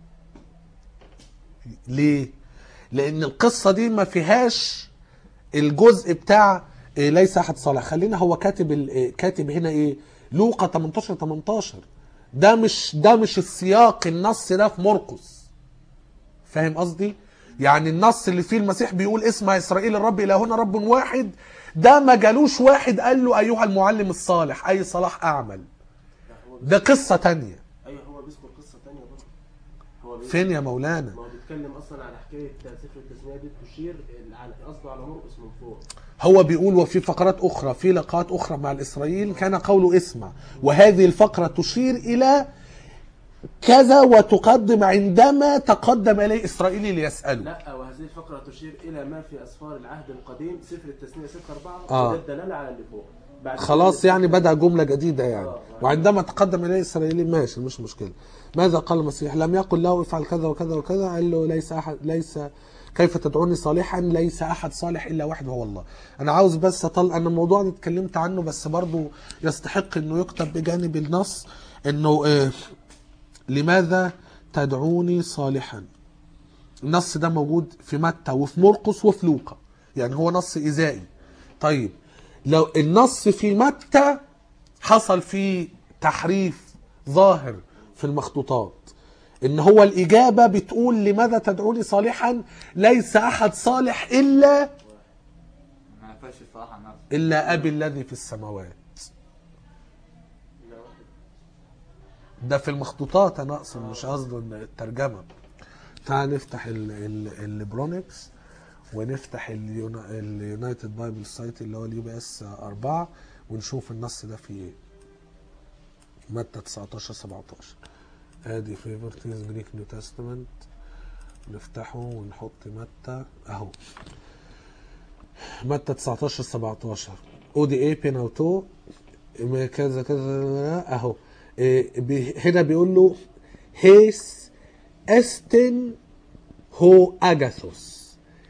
ليه؟ لأن القصة دي ما فيهاش الجزء بتاع إيه، ليس احد صالح خلينا هو كاتب ال- إيه، كاتب هنا ايه لوقا 18 18 ده مش ده مش السياق النص ده في مرقس فاهم قصدي يعني النص اللي فيه المسيح بيقول اسمع اسرائيل الرب الهنا رب واحد ده ما جالوش واحد قال له ايها المعلم الصالح اي صلاح اعمل لا، هو ده قصة تانية ايوه هو بيذكر قصه ثانيه برضه هو بيذكر- فين يا مولانا ما هو بيتكلم اصلا على حكايه سفر التسميه دي تشير على قصده على مرقس من فوق هو بيقول وفي فقرات أخرى في لقاءات أخرى مع الإسرائيل كان قوله اسمع وهذه الفقرة تشير إلى كذا وتقدم عندما تقدم إليه إسرائيلي ليسأله لا وهذه الفقره تشير الى ما في اسفار العهد القديم سفر التسميه 6 4 آه. وده الدلاله على اللي فوق بعد خلاص كده- يعني بدأ جملة جديدة يعني آه. وعندما تقدم إليه إسرائيلي ماشي مش مشكلة ماذا قال المسيح لم يقل له افعل كذا وكذا وكذا قال له ليس أحد ليس كيف تدعوني صالحا ليس أحد صالح إلا واحد وهو الله أنا عاوز بس أطل أنا الموضوع ده اتكلمت عنه بس برضو يستحق إنه يكتب بجانب النص إنه آه لماذا تدعوني صالحا النص ده موجود في متى وفي مرقس وفي لوقا يعني هو نص إذائي طيب لو النص في متى حصل فيه تحريف ظاهر في المخطوطات ان هو الاجابه بتقول لماذا تدعوني صالحا ليس احد صالح الا ما نفاش الصراحة عن نفسه الا ابي الذي في السماوات لا، واحد. ده في المخطوطات انا اقصد مش قصدي إن الترجمه تعال نفتح ال- ال- البرونكس ونفتح اليونا- اليونايتد بايبل سايت اللي هو اليو بي اس 4 ونشوف النص ده فيه ايه متى 19 17 ادي فيفرتيز جريك نيو تestament نفتحه ونحط متى اهو متى 19 17 او دي اي بيناوتو ما كذا كذا اهو إيه بي- هنا بيقول له هيس استن هو اجاثوس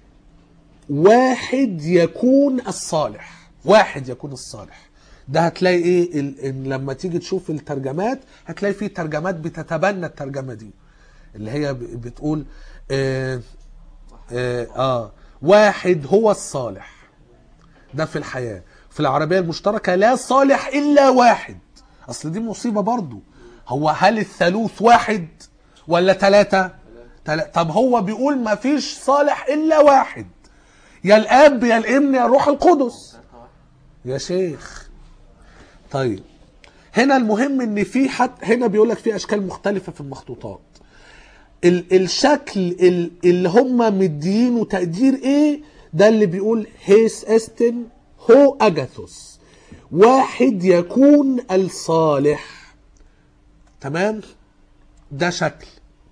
واحد يكون الصالح واحد يكون الصالح ده هتلاقي ايه ال... إن لما تيجي تشوف الترجمات هتلاقي في ترجمات بتتبنى الترجمه دي اللي هي ب- بتقول آه, آه, اه واحد هو الصالح ده في الحياه في العربيه المشتركه لا صالح الا واحد اصل دي مصيبه برضو هو هل الثالوث واحد ولا ثلاثه تل... طب هو بيقول ما فيش صالح الا واحد يا الاب يا الابن يا الروح القدس يا شيخ طيب هنا المهم ان في حد هنا بيقول لك في اشكال مختلفه في المخطوطات ال الشكل ال اللي هم مدينه تقدير ايه ده اللي بيقول هيس استن هو اجاثوس واحد يكون الصالح تمام ده شكل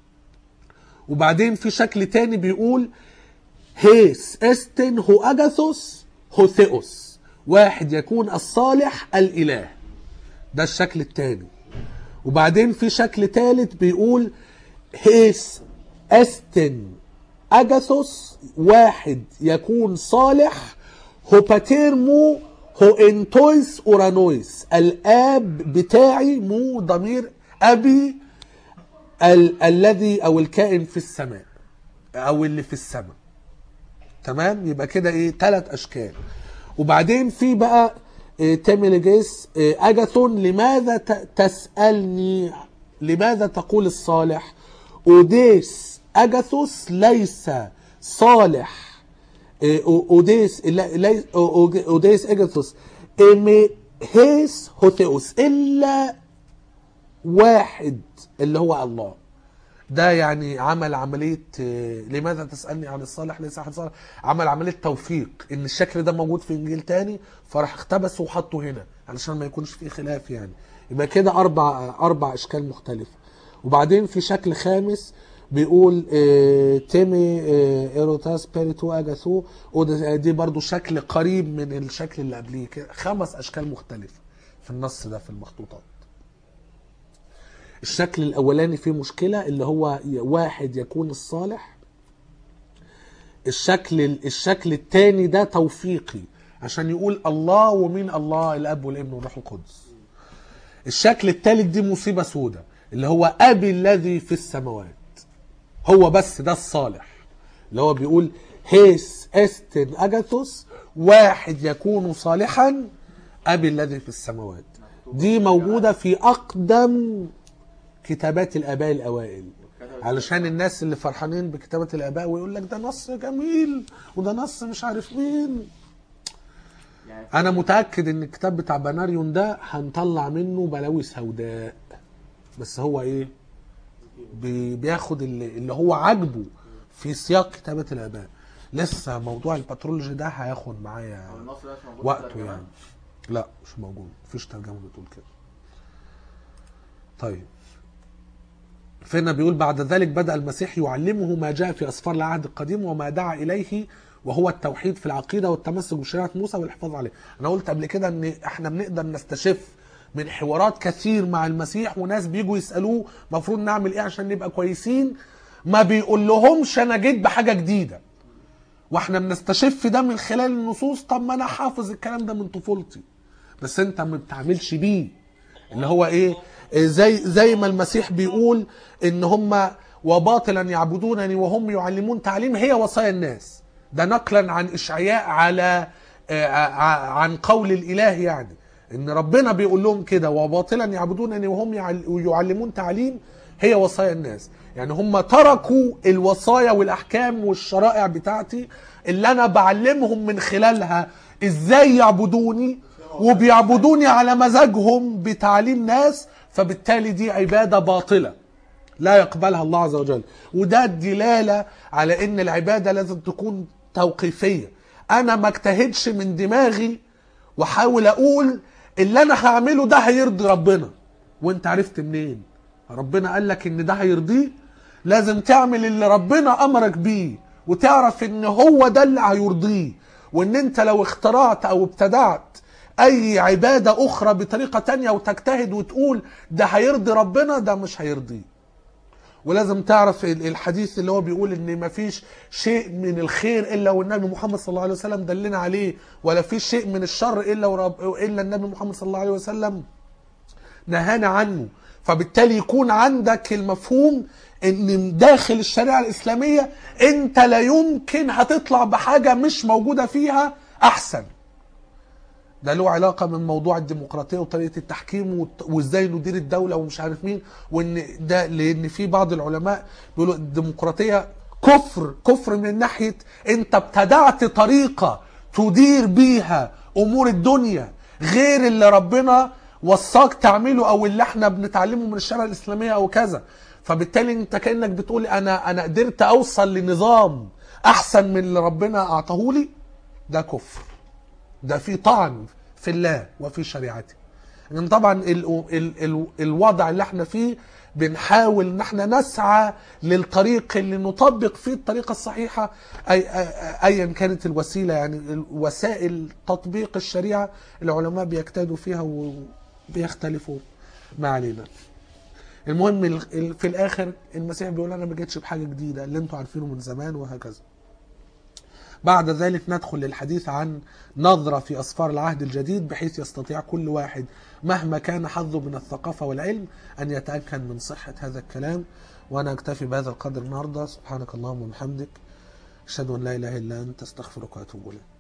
وبعدين في شكل تاني بيقول هيس استن هو اجاثوس هو ثيوس واحد يكون الصالح الاله ده الشكل التاني وبعدين في شكل تالت بيقول هيس استن اجاثوس واحد يكون صالح هو باتيرمو هو انتويس اورانويس الاب بتاعي مو ضمير ابي ال- الذي او الكائن في السماء او اللي في السماء تمام يبقى كده ايه ثلاث اشكال وبعدين في بقى إيه تيميليجيس إيه اجاثون لماذا ت- تسالني لماذا تقول الصالح اوديس اجاثوس ليس صالح إيه، أو- اوديس لا- لي- أو- أو- اوديس اجاثوس إيمي هيس هوثيوس الا واحد اللي هو الله ده يعني عمل عملية آه، لماذا تسألني عن الصالح ليس أحد صالح عمل عملية توفيق إن الشكل ده موجود في إنجيل تاني فراح اقتبسه وحطه هنا علشان ما يكونش فيه خلاف يعني يبقى كده أربع أربع أشكال مختلفة وبعدين في شكل خامس بيقول آه، تيمي آه، ايروتاس بيريتو اجاثو وده- دي برضو شكل قريب من الشكل اللي قبليه كده خمس اشكال مختلفه في النص ده في المخطوطات الشكل الاولاني فيه مشكله اللي هو واحد يكون الصالح الشكل الشكل الثاني ده توفيقي عشان يقول الله ومين الله الاب والابن والروح القدس الشكل الثالث دي مصيبه سودة اللي هو ابي الذي في السماوات هو بس ده الصالح اللي هو بيقول هيس استن اجاثوس واحد يكون صالحا ابي الذي في السماوات دي موجوده في اقدم كتابات الاباء الاوائل علشان الناس اللي فرحانين بكتابة الاباء ويقول لك ده نص جميل وده نص مش عارف مين يعني انا متاكد ان الكتاب بتاع بناريون ده هنطلع منه بلاوي سوداء بس هو ايه بي- بياخد اللي, اللي هو عاجبه في سياق كتابة الاباء لسه موضوع البترولوجي ده هياخد معايا هو النص ده مش موجود في وقته الترجمة؟ يعني لا مش موجود مفيش ترجمه بتقول كده طيب فهنا بيقول بعد ذلك بدأ المسيح يعلمه ما جاء في أسفار العهد القديم وما دعا إليه وهو التوحيد في العقيدة والتمسك بشريعة موسى والحفاظ عليه أنا قلت قبل كده أن إحنا بنقدر نستشف من حوارات كثير مع المسيح وناس بيجوا يسألوه المفروض نعمل إيه عشان نبقى كويسين ما بيقول لهمش أنا جيت بحاجة جديدة واحنا بنستشف ده من خلال النصوص طب ما انا حافظ الكلام ده من طفولتي بس انت ما بتعملش بيه اللي هو ايه إيه زي زي ما المسيح بيقول ان هم وباطلا يعبدونني وهم يعلمون تعليم هي وصايا الناس ده نقلا عن اشعياء على آه، ع- عن قول الاله يعني ان ربنا بيقول لهم كده وباطلا يعبدونني وهم يعل- يعلمون تعليم هي وصايا الناس يعني هم تركوا الوصايا والاحكام والشرائع بتاعتي اللي انا بعلمهم من خلالها ازاي يعبدوني وبيعبدوني على مزاجهم بتعليم ناس فبالتالي دي عباده باطله لا يقبلها الله عز وجل وده الدلاله على ان العباده لازم تكون توقيفيه انا ما اجتهدش من دماغي واحاول اقول اللي انا هعمله ده هيرضي ربنا وانت عرفت منين ربنا قال لك ان ده هيرضيه لازم تعمل اللي ربنا امرك بيه وتعرف ان هو ده اللي هيرضيه وان انت لو اخترعت او ابتدعت اي عبادة اخرى بطريقة تانية وتجتهد وتقول ده هيرضي ربنا ده مش هيرضيه ولازم تعرف ال- الحديث اللي هو بيقول ان مفيش شيء من الخير الا والنبي محمد صلى الله عليه وسلم دلنا عليه ولا في شيء من الشر الا ورب الا النبي محمد صلى الله عليه وسلم نهانا عنه فبالتالي يكون عندك المفهوم ان داخل الشريعه الاسلاميه انت لا يمكن هتطلع بحاجه مش موجوده فيها احسن ده له علاقه من موضوع الديمقراطيه وطريقه التحكيم وت- وازاي ندير الدوله ومش عارف مين وان ده لان في بعض العلماء بيقولوا الديمقراطيه كفر كفر من ناحيه انت ابتدعت طريقه تدير بيها امور الدنيا غير اللي ربنا وصاك تعمله او اللي احنا بنتعلمه من الشريعه الاسلاميه او كذا فبالتالي انت كانك بتقول انا انا قدرت اوصل لنظام احسن من اللي ربنا اعطاهولي ده كفر ده في طعن في الله وفي شريعته لان طبعا ال ال ال الوضع اللي احنا فيه بنحاول ان احنا نسعى للطريق اللي نطبق فيه الطريقه الصحيحه أي أي- ايا كانت الوسيله يعني وسائل تطبيق الشريعه العلماء بيجتهدوا فيها وبيختلفوا ما علينا المهم ال- ال- في الاخر المسيح بيقول انا ما جيتش بحاجه جديده اللي انتوا عارفينه من زمان وهكذا بعد ذلك ندخل للحديث عن نظرة في أسفار العهد الجديد بحيث يستطيع كل واحد مهما كان حظه من الثقافة والعلم أن يتأكد من صحة هذا الكلام وأنا أكتفي بهذا القدر النهاردة سبحانك اللهم وبحمدك أشهد أن لا إله إلا أنت أستغفرك وأتوب إليك